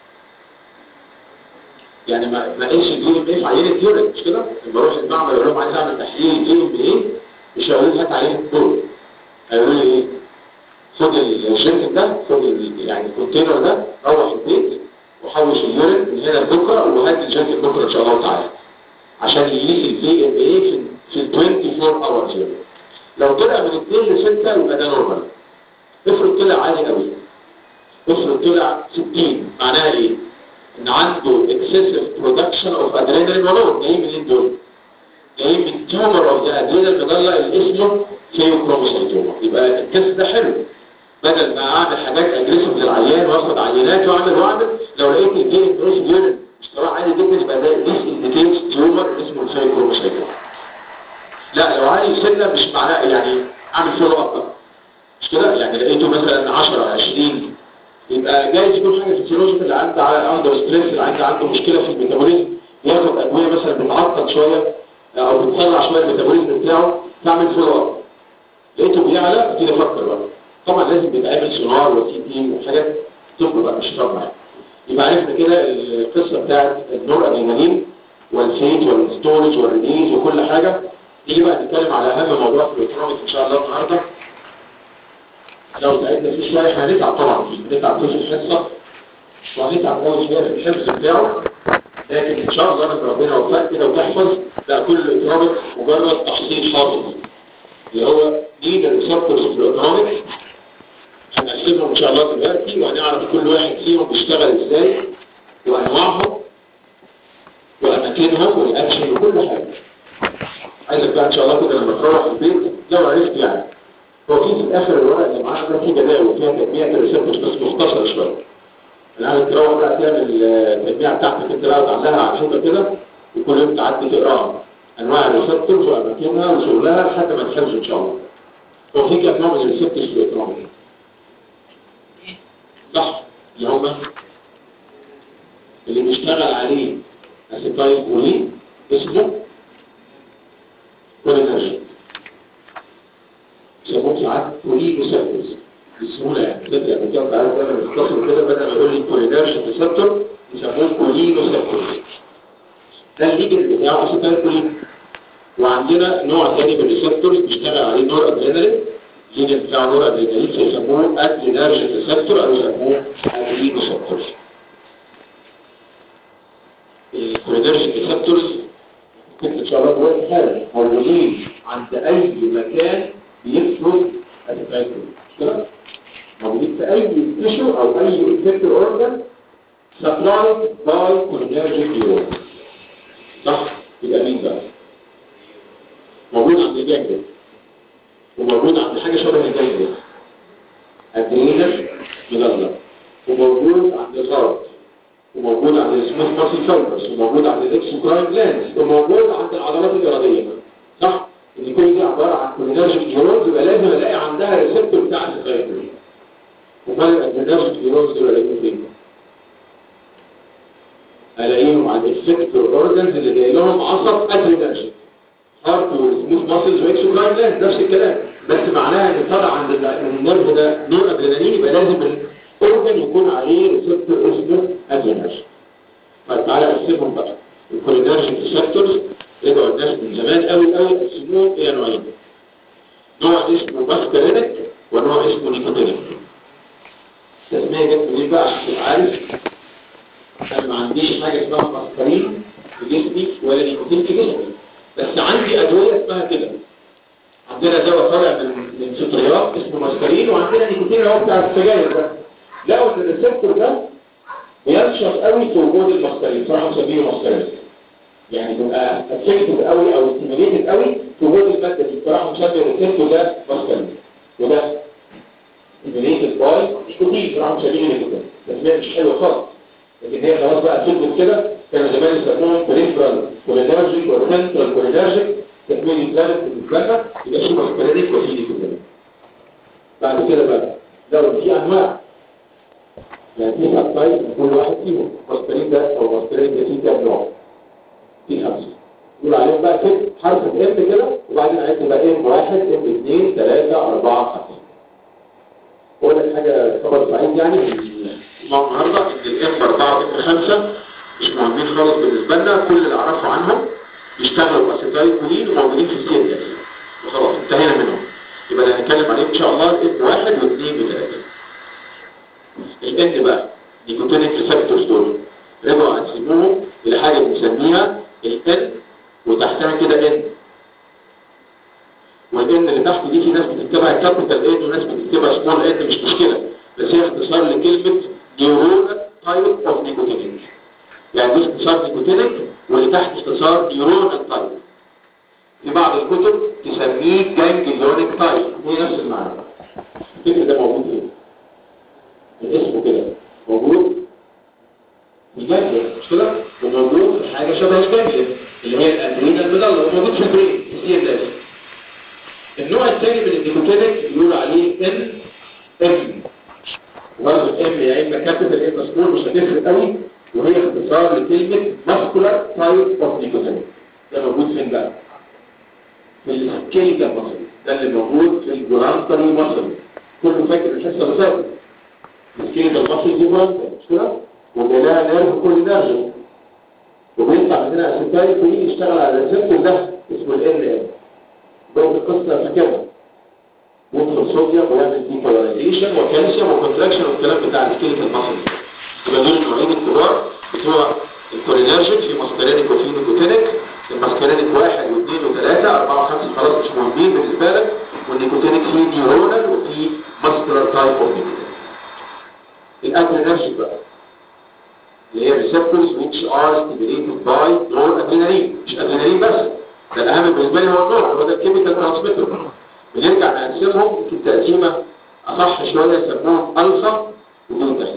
يعني ما ما قالش الجي ام ايه في عينه يورين مش كده؟ لما اروح المعمل اقول لهم عايز اعمل تحليل جي ام ايه مش هيقولوا لي هات عينه دول هيقولوا لي ايه؟ خد الشركه ده خد ال- يعني الكونتينر ده روح البيت وحوش اليورين من هنا لبكره وهات الجاكيت بكره ان شاء الله تعالى عشان يقيس الفي ام اي في في ال 24 اورز يورين لو طلع من 2 ل 6 يبقى ده نورمال افرض طلع عالي قوي افرض طلع 60 معناها ايه؟ ان عنده excessive production of adrenaline hormone جاي منين دول؟ جاي من تيومر اوف ذا ادرينال مدلع اللي اسمه ثيوكروموسيتوما يبقى التست ده حلو بدل ما اعمل حاجات اجريسيف للعيان واخد عينات واعمل واعمل لو لقيت الجين بريس يورين مستواه عالي جدا يبقى ده ديس انديكيتس تيومر اسمه الثيوكروموسيتوما لا لو عالي سنه مش معناه يعني اعمل فولو اب مش كده يعني لقيته مثلا 10 20 يبقى جايز يكون حاجه فيزيولوجيكال اللي عنده اندر ستريس اللي عنده عنده مشكله في الميتابوليزم ياخد ادويه مثلا بتعطل شويه او بتسرع شويه الميتابوليزم بتاعه تعمل فولو اب لقيته بيعلى ابتدي افكر بقى طبعا لازم بيتعمل سونار وسي تي وحاجات طب بقى مش طب معايا يبقى عرفنا كده القصه بتاعت النور ادرينالين والفيت والستورج والريليز وكل حاجه نيجي بقى نتكلم على اهم موضوع في الالكترونيكس ان شاء الله النهارده لو تعبنا فيه شويه هنتعب طبعا فيه هنتعب فيه في الحصه وهنتعب قوي شويه في الحفظ بتاعه لكن ان شاء الله لما ربنا يوفقك كده وتحفظ لا كل الالكترونيكس مجرد تحصيل حافظ اللي هو مين الريسبتورز في الالكترونيكس هنقسمهم ان شاء الله دلوقتي وهنعرف كل واحد فيهم بيشتغل ازاي وانواعهم واماكنهم والاكشن وكل حاجه عايزك بقى ان شاء الله كده لما تروح البيت لو عرفت يعني هو في في اخر الورق اللي معانا ده في جداول فيها تجميع الريسبتورز بس مختصر شويه انا عايز تروح بقى تعمل التجميع بتاعتك انت بقى وتعلقها على الحيطه كده وكل يوم تعدي تقراها انواع الريسبتورز واماكنها وشغلها لحد ما تحفظ ان شاء الله هو في كام نوع من الريسبتورز في الالكترونيك صح اللي هم اللي بيشتغل عليه اسيتايل كولين اسمه كولينرجي يسموه ساعات كولين ريسبتورز بسهوله يعني كده يعني كده عارف انا مختصر كده بدل ما يقول لي كولينرجي ريسبتور يسموه كولين ريسبتورز ده الليجن بتاعه اسيتايل كولين وعندنا نوع ثاني من الريسبتورز بيشتغل عليه نور ادرينالين الليجن بتاع نور ادرينالين فيسموه ادرينرجي ريسبتور او يسموه ادرينو ريسبتورز الكولينرجي ريسبتورز ان شاء الله دلوقتي حالا موجودين عند اي مكان بيفرز اسيتايل كولين موجودين في اي تيشو او اي افكتور اورجان سبلايد باي كولينرجي نيورون صح يبقى مين بقى موجود عند الجنجل وموجود عند حاجه شبه الجنجل ادرينال مدلل وموجود عند الغرب وموجود عند السموث ماسل فايبرز وموجود عند الاكسوكراين جلاندز وموجود عند العضلات الاراديه صح ان كل دي عباره عن كولينرجيك نيورونز يبقى لازم الاقي عندها ريسبتور بتاع الفايبر امال الادرينرجيك نيورونز دول الاقيهم فين الاقيهم على الافكتور اورجنز اللي جاي لهم عصب ادرينرجيك هارت وسموث ماسلز واكسوكراين لاند نفس الكلام بس معناها ان طلع عند ال- من النيرف ده نور ادرينالين يبقى لازم الاورجن يكون عليه ريسبتور اسمه ادرينرجيك طيب تعالى اقسمهم بقى الكولينرجيك ريسبتورز رجعوا الناس من زمان قوي قوي قسموهم الى نوعين نوع اسمه ماسكرينك ونوع اسمه نيكوتينيك التسميه جت منين بقى عشان تبقى عارف انا ما عنديش حاجه اسمها ماسكرين في جسمي ولا نيكوتين في جسمي بس عندي ادويه اسمها كده عندنا دواء طالع من من فطريات اسمه ماسكرين وعندنا نيكوتين اللي هو بتاع السجاير ده لقوا ان الريسبتور ده بينشط قوي في وجود الماسكرين صراحه مسميه ماسكرين يعني بيبقى افكتيف قوي او ستيميليتد قوي في وجود الماده دي بصراحه مسمي الريسبتور ده ماسكرين وده ستيميليتد باي نيكوتين بصراحه مسميه نيكوتين تسميه مش حلوه خالص لكن هي خلاص بقى تثبت كده كانوا زمان يسموهم بريفرال كولينرجيك وسنترال كولينرجيك تكميل الثالث بالنسبه لنا يبقى في ماسكرينيك وفي نيكوتين بعد كده بقى لو في انواع يعني في سبتايب كل واحد فيهم ماسكرين ده او ماسكرين ده فيه كام نوع في خمسه يقول عليهم بقى كده حرف ام كده وبعدين عد بقى ام واحد ام اثنين ثلاثه اربعه خمسه اقول لك حاجه خبر سعيد يعني مع النهارده ان الام 4 وام 5 مش مهمين خالص بالنسبه لنا كل اللي اعرفه عنهم يشتغلوا اسيتايل كولين وموجودين في السي اس وخلاص انتهينا منهم يبقى اللي هنتكلم عليه ان شاء الله الام واحد واثنين وثلاثه الان بقى نيكوتينيك ريسبتورز دول رجعوا قسموهم الى حاجه بنسميها الان وتحتها كده ان والان اللي تحت دي في ناس بتكتبها كابيتال ان وناس بتكتبها سمول ان مش مشكله بس هي اختصار لكلمه نيورون تايب اوف نيكوتينيك يعني دي اختصار نيكوتينيك واللي تحت اختصار نيورون تايب في بعض الكتب تسميه جانجليونيك تايب هي نفس المعنى الفكر ده موجود فين؟ الاسم كده موجود في الجانجليا مش كده؟ وموجود في حاجه شبه الجانجليا اللي هي الادرينال المدلل موجود في البرين في السي اس النوع الثاني من النيكوتينيك بيقول عليه ان ام برضه الام يا اما كابيتال يا اما سمول مش هتفرق قوي وهي اختصار لكلمه ماسكولار تايب اوف نيكوتينيك ده موجود فين بقى؟ في السكيليكال ماسل ده اللي موجود في الجرانتري ماسل كله فاكر الحصه اللي فاتت السكيليكال ماسل دي جرانتري مش كده؟ وجلاها نيرف كل نيرف وبيطلع مننا اسيتايل كوين يشتغل على الريسبتور ده اسمه الان ام ضوء القصة فاكرها يدخل صوديوم ويعمل ديبولاريزيشن وكالسيوم وكونتراكشن والكلام بتاع السكيلتال ماسل يبقى دول النوعين الكبار بتوع الكولينرجيك في ماسكارينيك وفي نيكوتينيك الماسكارينيك واحد واثنين وثلاثة أربعة وخمسة خلاص مش مهمين بالنسبة لك والنيكوتينيك فيه نيورونال وفي ماسكولار تايب اوف نيكوتينيك الادرينرجيك بقى اللي هي receptors which are stimulated by noradrenaline مش ادرينالين بس ده الاهم بالنسبه لي هو النوع هو ده الكيميكال ترانسميتر بنرجع نقسمهم يمكن تقسيمه اصح شويه يسموهم الفا وبيتا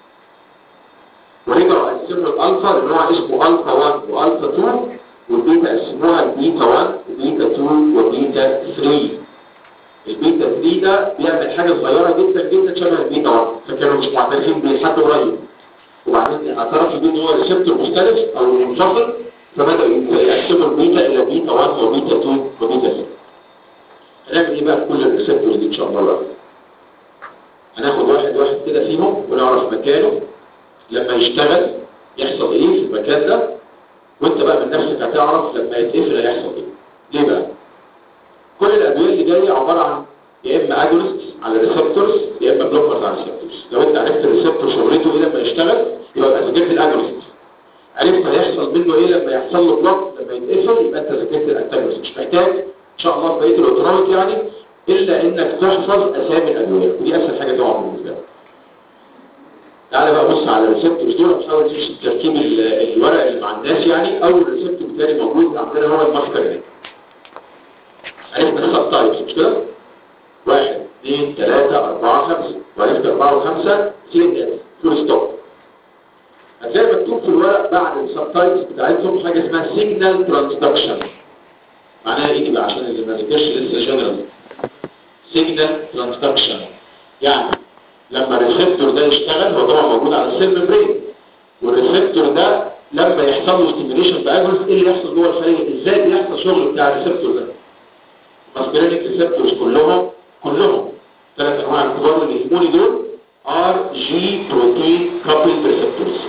ورجعوا قسموا الالفا لنوع اسمه الفا 1 والفا 2 والبيتا قسموها البيتا 1 وبيتا 2 وبيتا 3 البيتا 3 ده بيعمل حاجه صغيره جدا جدا شبه البيتا 1 فكانوا مش معترفين بيه لحد قريب وبعدين اعترفوا بيه ان هو ريسبتور مختلف او منفصل فبدأوا يقسموا البيتا إلى بيتا 1 وبيتا 2 وبيتا 3 هنعمل ايه بقى في كل الريسبتور دي ان شاء الله بقى هناخد واحد واحد كده فيهم ونعرف مكانه لما يشتغل يحصل ايه في المكان ده وانت بقى من نفسك هتعرف لما يتقفل هيحصل ايه ليه بقى كل الادويه اللي جايه عباره عن يا اما اجونست على الريسبتورز يا اما بلوكرز على الريسبتورز لو انت عرفت الريسبتور شغلته ايه لما يشتغل يبقى بقى ذاكرت الاجونست عرفت هيحصل منه ايه لما يحصل له بلوك لما يتقفل يبقى انت ذاكرت الانتاجونست مش محتاج ان شاء الله في بقيه الاوتونوميك يعني الا انك تحفظ اسامي الادويه ودي اسهل حاجه طبعا بالنسبه لك تعالى بقى بص على الريسبتورز دول هنحاول نمشي تركيب ال- الورق اللي مع الناس يعني اول ريسبتور تاني موجود عندنا هو الماسكرينيك عرفنا السب تايبس مش كده؟ واحد اثنين ثلاثة أربعة خمسة وعرفت أربعة وخمسة سي ان اس فول ستوب هتلاقي مكتوب في الورق بعد السب تايبس بتاعتهم حاجة اسمها سيجنال ترانسدكشن معناها ايه دي بقى عشان اللي ما ذاكرش لسه جنرال سيجنال ترانسدكشن يعني لما الريسبتور ده يشتغل هو طبعا موجود على السيل ميمبرين والريسبتور ده لما يحصل له ستيميوليشن باجونست ايه اللي يحصل جوه الخليه ازاي بيحصل شغل بتاع الريسبتور ده ماسكرينيك ريسبتورز كلهم كلهم ثلاث انواع الكبار اللي يهموني دول ار جي بروتين كابل ريسبتورز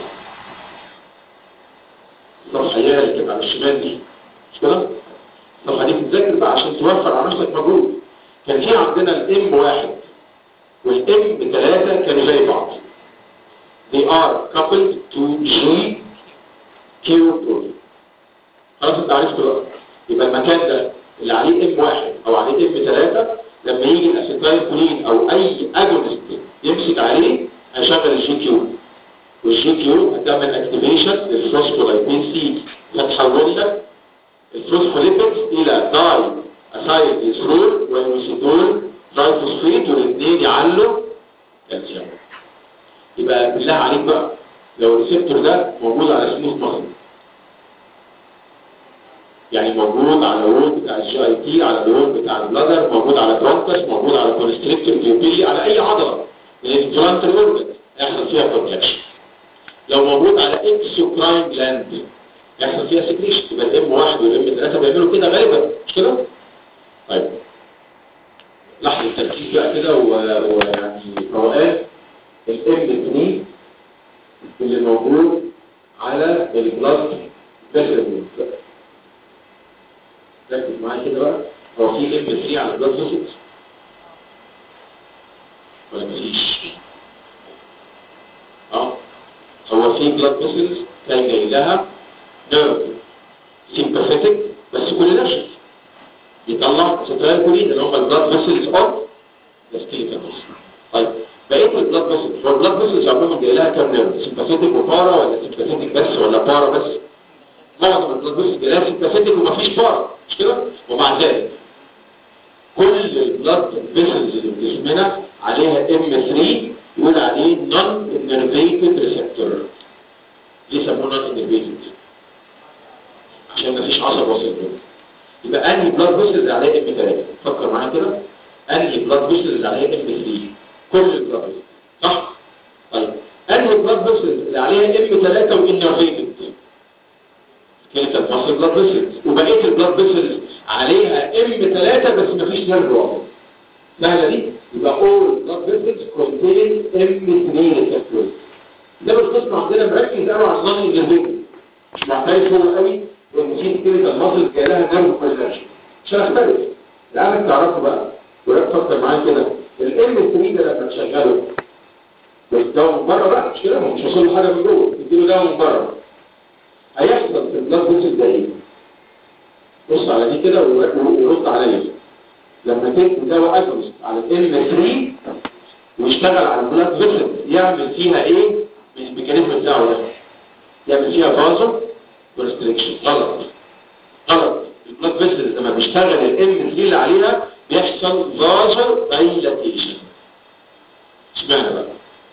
الصفحه اللي كانت على الشمال دي مش كده الصفحه دي بتذاكر بقى عشان توفر على نفسك مجهود كان في عندنا الام واحد والام ثلاثه كانوا زي بعض they are coupled to G Q protein خلاص انت عرفت بقى يبقى المكان ده اللي عليه ام واحد او عليه ام ثلاثة لما يجي الاسيتايل كولين او اي اجونست يمسك عليه هيشغل الجي كيو والجي كيو هتعمل اكتيفيشن للفوسفولايبين سي فتحول لك الفوسفوليبيدز الى داي اسايل يسرول ويوسيدول داي فوسفيت والاثنين يعلوا كالسيوم يبقى بالله عليك بقى لو الريسبتور ده موجود على سموث مصر يعني موجود على الوول بتاع الجي اي تي على الوول بتاع البلادر موجود على برونكس موجود على كونستريكتور بيوبيلي على اي عضله من الانفلانتر اورجن يحصل فيها كونتراكشن لو موجود على اكسوكراين جلاند يحصل فيها سكريشن يبقى الام واحد والام ثلاثه بيعملوا كده غالبا مش كده؟ طيب لحظه التركيز بقى كده ويعني روقان الام 2 اللي موجود على البلاد فيسل ركز معايا كده بقى هو في ام 3 على البلاد فيسل ولا مفيش اه هو في بلاد فيسلز كان جاي لها نيرف سيمباثيتك بس كل نشف يطلع سترايل كولين اللي هم البلاد فيسلز اوف السكيلتال طيب بقيه البلاد فيسلز هو البلاد فيسلز عموما جاي لها كام نيرف سيمباثيتك وبارا ولا سيمباثيتك بس ولا بارا بس معظم البلاد فيسلز جاي لها سيمباثيتك ومفيش بارا مش كده ومع ذلك كل البلاد فيسلز اللي في جسمنا عليها ام 3 يقول عليه نون انرفيتد ريسبتور ليه سموه نون انرفيتد عشان مفيش عصب واصل له يبقى انهي بلاد فيسلز عليها ام 3 فكر معايا كده انهي بلاد فيسلز عليها ام 3 كل البلاد فيسلز صح طيب انهي بلاد فيسلز اللي عليها ام 3 وانرفيتد كلتا مصر بلاد فيسلز وبقيه البلاد فيسلز عليها ام 3 بس مفيش نيرف واصل سهله دي يبقى all blood vessels contain M3 receptors ده بالقسم عندنا مركز قوي على النون انجليزي مش معترف هو قوي وان في كده المصل جاي لها نيرف كونجكشن مش هختلف لعلك تعرفوا بقى ولك فكر معايا كده الام 3 ده لما تشغله بس ده من بره بقى مش كده مش هيوصل له حاجه من جوه تديله ده من بره هيحصل في البلاد فيسل ده ايه؟ بص على دي كده ورد عليا لما تكتب دواء اجونست على الام 3 ويشتغل على البلاد فيسل يعمل فيها ايه من الميكانيزم بتاعه ده يعمل فيها فازو كونستريكشن غلط غلط البلاد فيسل لما بيشتغل الام 3 اللي عليها بيحصل فازو دايلاتيشن اشمعنى بقى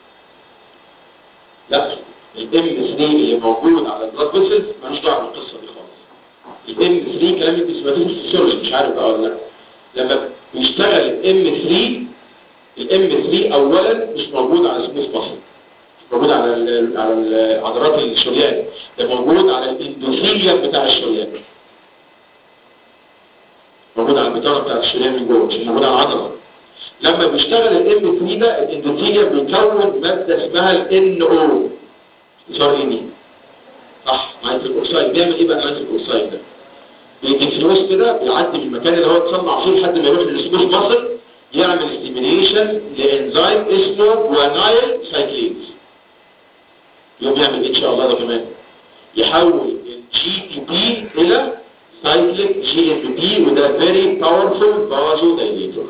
لا الام 3 اللي موجود على البلاد فيسل مالوش دعوه بالقصه دي خالص الام 3 كلام الجسماتيك فيسيولوجي مش عارف بقى ولا لا لما بيشتغل الام 3 الام 3 اولا مش موجود على سموث مصر مش موجود على ال على ال عضلات الشريان ده موجود على الاندوثيليوم بتاع الشريان موجود على البطانه بتاع الشريان من جوه مش موجود على العضله لما بيشتغل الام 3 ده الاندوثيليوم بيكون ماده اسمها الان او اختصار اني صح نيتريك اوكسايد بيعمل ايه بقى نيتريك اوكسايد ده الانفلوس كده بيعدي من المكان اللي هو اتصنع فيه لحد ما يروح للسموث مصر يعمل ستيميليشن لانزيم اسمه جوانايل سايكليز يوم يعمل ان شاء الله ده كمان يحول الجي تي بي الى سايكليك جي ام بي وده فيري باورفول فازو دايليتور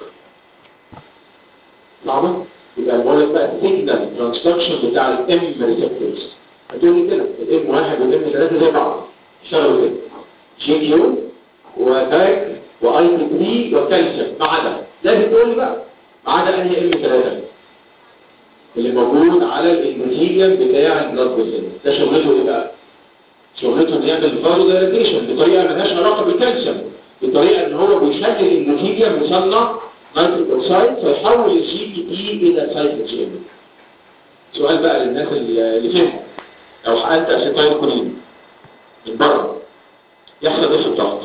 صعبه يبقى بقول لك بقى السيجنال ترانسكشن بتاع الام ريسبتورز هتقول لي كده الام واحد والام ثلاثه زي بعض اشتغلوا كده جي كيو وباك واي تي 3 وكالسيوم ما عدا لازم تقول لي بقى ما عدا انهي ام 3 اللي موجود على الاندوثيليوم بتاع البلاد فيسل ده شغلته ايه بقى؟ شغلته انه يعمل فازو دايلاتيشن بطريقه مالهاش علاقه بالكالسيوم بطريقه ان هو بيخلي الاندوثيليوم يصنع نيتريك اوكسايد فيحول الجي بي تي الى سايكل جي سؤال بقى للناس اللي فهموا لو حقنت اسيتايل كولين من بره يحصل ايه في الضغط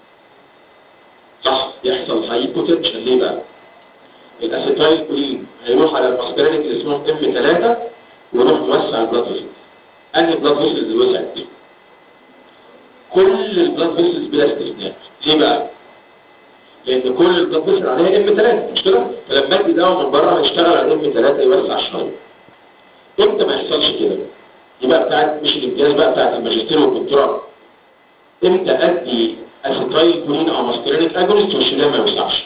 صح يحصل هايبوتنشن ليه بقى الاسيتايل كولين هيروح على الماسكرينيك اللي اسمهم ام 3 ويروح موسع البلاد فيسل انهي بلاد فيسل اللي وسعت كل البلاد فيسلز بلا استثناء ليه بقى لان كل البلاد فيسل عليها ام 3 مش كده فلما ادي دواء من بره هيشتغل على ام 3 يوسع شويه امتى ما يحصلش كده يبقى بتاعت مش الامتياز بقى بتاعت الماجستير والدكتوراه امتى ادي اسيتايل كولين او ماسكرينيك اجونست والشلال ما يوسعش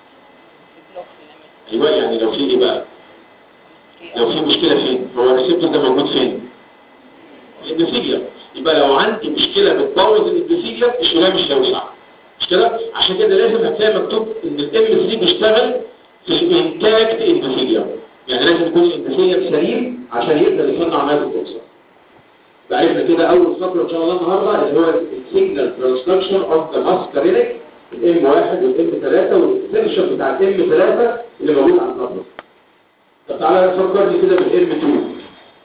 ايوه يعني لو في ايه بقى لو في مشكله فين هو الريسبتور ده موجود فين الابيثيليوم يبقى لو عندي مشكله بتبوظ الابيثيليوم الشلال مش هيوسع مش كده عشان كده لازم هتلاقي مكتوب ان الام 3 بيشتغل في الانتاكت ابيثيليوم يعني لازم يكون الابيثيليوم سليم عشان يقدر يصنع ماده الكوكسر بعرفنا كده اول فقره ان شاء الله النهارده اللي هو السيجنال ترانسدكشن اوف ذا ماسكارينيك الام 1 والام 3 والاكستنشن بتاع الام 3 اللي موجود على الفقره طب تعالى نفكرني كده بالام 2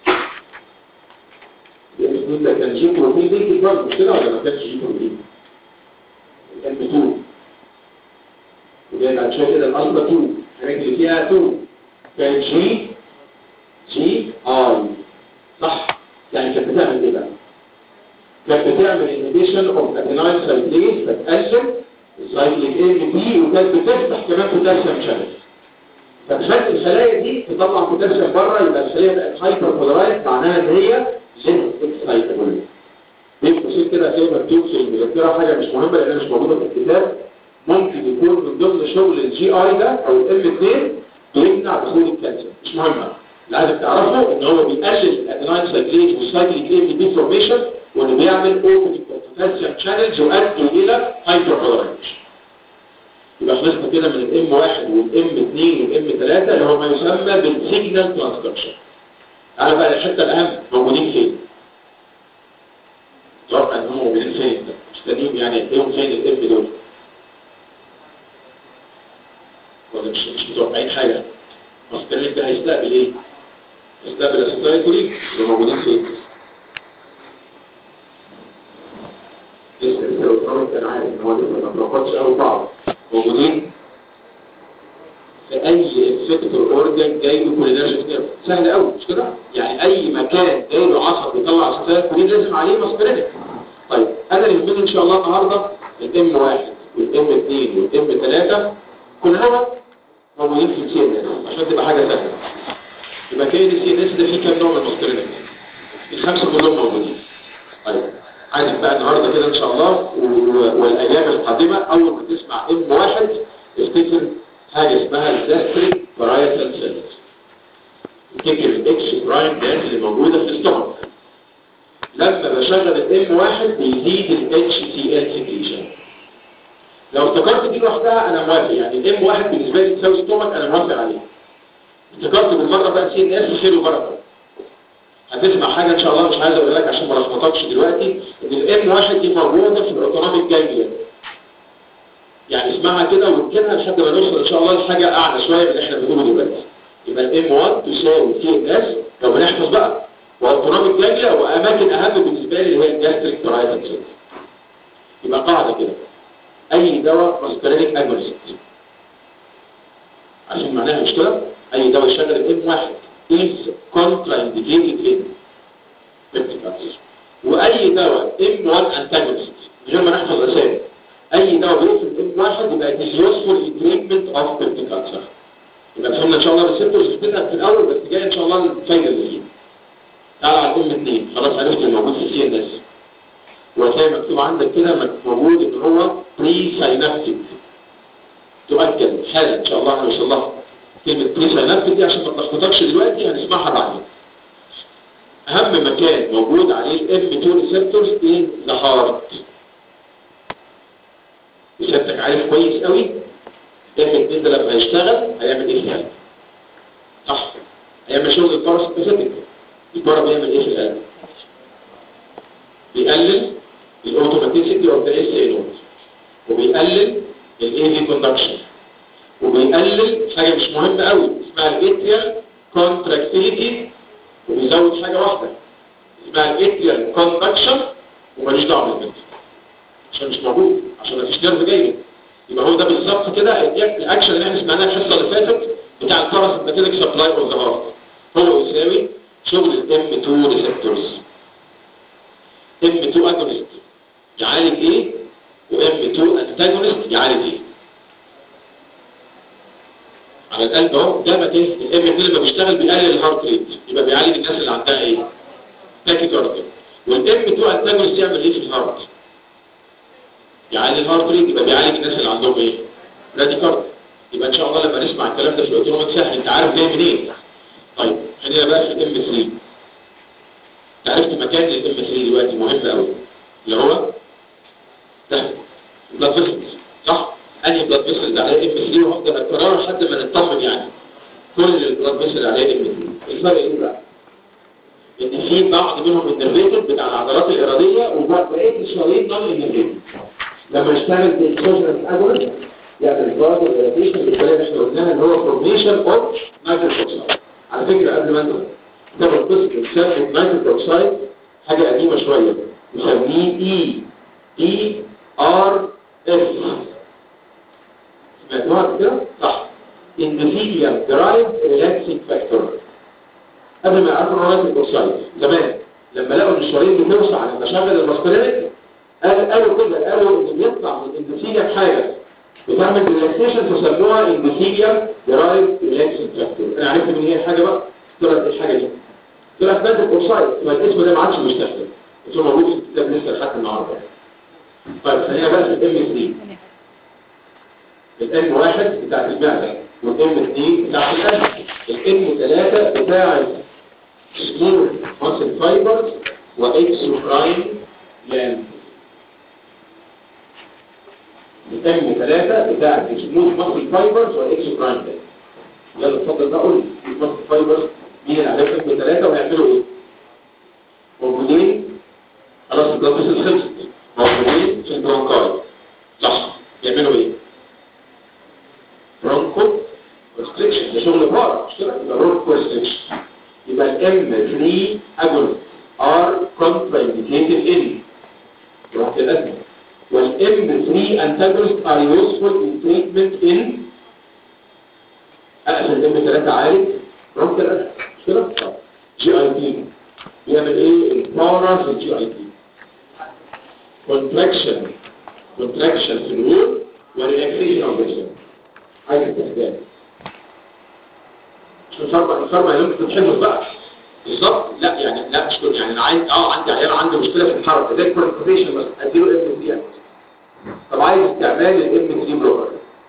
الام 2 ده كان جي بروتين لينك برضه مش كده ولا ما كانش جي بروتين الام 2 وجاي بعد شويه كده الاصل 2 الحاجات اللي فيها 2 كان جي جي اي صح يعني كانت بتعمل ايه بقى كانت بتعمل انهبيشن اوف ادينايل سايكليز فتقلل السايكليك ام بي وكانت بتفتح كمان بوتاسيوم شانل فتخلي الخلايا دي تطلع بوتاسيوم بره يبقى الخليه بقت هايبر بولارايز معناها ان هي ليس اكسايتابل بين قوسين كده هتلاقي مكتوب في المذكره حاجه مش مهمه لانها مش موجوده في الكتاب ممكن يكون من ضمن شغل الجي اي ده او الام 2 بيمنع دخول الكالسيوم مش مهمه اللي عايزك تعرفه ان هو بيقلل الادينايل سايكليز والسايكليك ام بي فورميشن وانه بيعمل اوبننج بوتاسيوم شانلز يؤدي الى هايبر بولارايزيشن يبقى خلصنا كده من الام 1 والام 2 والام 3 اللي هو ما يسمى بالسيجنال ترانسدكشن تعالى بقى الحته الاهم موجودين فين اتوقع ان هم موجودين فين مستنيهم يعني ايه فين الام دول ولا مش مش متوقعين حاجه مستنيين ده هيستقبل ايه يستقبل الاسيتايكولين اللي موجودين فين لسه لسه لو طلبت انا عارف ان هو لسه ما تربطش قوي بعض موجودين في اي افكتور اورجان جاي له كولينرجيك نيرف سهل قوي مش كده يعني اي مكان جاي له عصب بيطلع اسيتايكولين لازم عليه ماسبرينيك طيب انا اللي يهمني ان شاء الله النهارده الام 1 والام 2 والام 3 كلهم موجودين في السي ان اس عشان تبقى حاجه سهله يبقى كده السي ان اس ده فيه كام نوع من الماسبرينيك الخمسه كلهم موجودين طيب عايزك بقى النهارده كده ان شاء الله والايام القادمه اول ما تسمع ام واحد افتكر حاجه اسمها الجاستريك بارايتال سيلز افتكر الاكس برايم جاز اللي موجوده في الاستومك لما بشغل الام واحد بيزيد الاتش سي ال سكريشن لو افتكرت دي لوحدها انا موافق يعني الام واحد بالنسبه لي تساوي ستومك انا موافق عليه افتكرت بالمره بقى سي ان اس خير وبركه هتسمع حاجة ان شاء الله مش عايز اقول لك عشان ما لخبطكش دلوقتي ان الام واحد دي موجودة في الاوتونوميك جانجليا يعني اسمعها كده واركنها لحد ما نوصل ان شاء الله لحاجة اعلى شوية من اللي احنا بنقوله دلوقتي يبقى الام 1 تساوي سي ان اس لو بنحفظ بقى واوتونوميك جانجليا واماكن اهم بالنسبة لي اللي هي الجاستريك برايتال سيل يبقى قاعدة كده اي دواء ماسبرينيك اجونست عشان معناها مش كده اي دواء يشغل الام واحد is contraindicated in peptic ulcer واي دواء M1 antagonist من غير ما نحفظ اسامي اي دواء بيقفل الام واحد يبقى it is useful in treatment of peptic ulcer يبقى فهمنا ان شاء الله الريسبتورز بتبقى في الاول بس جاي ان شاء الله الفايده اللي فيه تعالى على الام 2 خلاص عرفت اللي موجود في السي ان اس وهتلاقي مكتوب عندك كده موجود ان هو بري ساينابتيك تؤكد حالا ان شاء الله هنوصل لها كلمة بريساينابتيك دي عشان ما تلخبطكش دلوقتي هنسمعها بعدين اهم مكان موجود عليه الام 2 ريسبتورز ان ذا هارت رسالتك عارف كويس قوي ام 2 ده لما يشتغل هيعمل ايه في القلب صح هيعمل شغل الباراسمباثيك البارا بيعمل ايه في القلب بيقلل الاوتوماتيسيتي اوف ذا اس اي نوت وبيقلل الاي في كوندكشن وبيقلل حاجة مش مهمة قوي اسمها الاتريال كونتراكتيليتي وبيزود حاجة واحدة اسمها الاتريال كوندكشن وماليش دعوه بالمنت عشان مش موجود عشان مفيش نيرف جاي يبقى هو ده بالظبط كده الاكشن اللي احنا سمعناه الحصه اللي فاتت بتاع الباراسمباتيك سبلاي اوف ذا هارت هو يساوي شغل الام 2 ريسبتورز ام 2 اجونست يعالج ايه وام 2 انتاجونست يعالج ايه على القلب اهو ده مكان الام 2 لما بيشتغل بيقلل الهارت ريت يبقى بيعالج الناس اللي عندها ايه تاكيكارديا والام 2 انتاجونست يعمل ايه في الهارت يعالج الهارت ريت يبقى بيعالج الناس اللي عندهم ايه راديكارديا يبقى ان شاء الله لما نسمع الكلام ده في الاوتومات سهل انت عارف جاي منين طيب خلينا بقى في الام 3 عرفت مكان الام 3 دلوقتي مهم قوي اللي هو ده بلاد فيسلز صح انهي بلاد فيسلز عليه ام 3 وهفضل اكررها لحد ما نطمن يعني كل البلاد فيسلز عليه ام 3 الفرق ايه بقى ان في بعض منهم النرفيتد بتاع العضلات الاراديه وبقيه الشرايين نون انرفيتد لما نشتغل بالاكسوجينس اجونست يعمل برضه الريليشن بالطريقه اللي احنا قلناها اللي هو فورميشن اوف نيتروس اوكسايد على فكره قبل ما انت تاخد قصه السيرفو نيتروس اوكسايد حاجه قديمه شويه نسميه اي اي ار اس سمعتوها كده صح اندوثيليوم درايف ريلاكسينج فاكتور قبل ما يعرفوا نيتروس اوكسايد زمان لما لقوا ان الشرايين بتوسع على مشاغل الماسكولينيك قالوا كده قالوا ان بيطلع من الاندوثيليوم حاجه بتعمل ريلاكسيشن فسموها اندوثيليوم درايف ريلاكسينج فاكتور انا عرفت من هي الحاجه بقى طلعت الحاجه دي طلعت ماده اوكسايد فالاسم ده ما عادش مستخدم بس هو موجود في الكتاب لسه لحد النهارده طيب خلينا بقى في الام 3 الام واحد بتاع المعده والام 2 بتاع القلب الام 3 بتاع سمول ماسل فايبرز واكسوكراين لاند الام 3 بتاع سمول ماسل فايبرز واكسوكراين لاند يلا اتفضل بقى قول لي الماسل فايبرز مين اللي عليهم ام 3 وهيعملوا ايه موجودين خلاص البلاد فيسل خلصت موجودين في البرونكاي صح يعملوا ايه برونكو ريستريكشن ده شغل بار مش كده يبقى برونكو ريستريكشن يبقى الام 3 اجون ار كونترا انديكيتد ان رحت الازمه والام 3 انتاجونست ار يوسفول ان تريتمنت ان اقفل الام 3 عالج برونكو الازمه مش كده جي اي تي بيعمل ايه البارا في الجي اي تي كونتراكشن كونتراكشن في الوول وريلاكسيشن اوف ذا عايز استخدام مش الفرمة الفرمة يمكن تتحفظ بقى بالظبط لا يعني لا مش كل يعني انا عايز اه عندي عيال عنده مشكله في الحركه زي الكونتراكشن بس اديله ام 3 طب عايز استعمال الام 3 بلوكر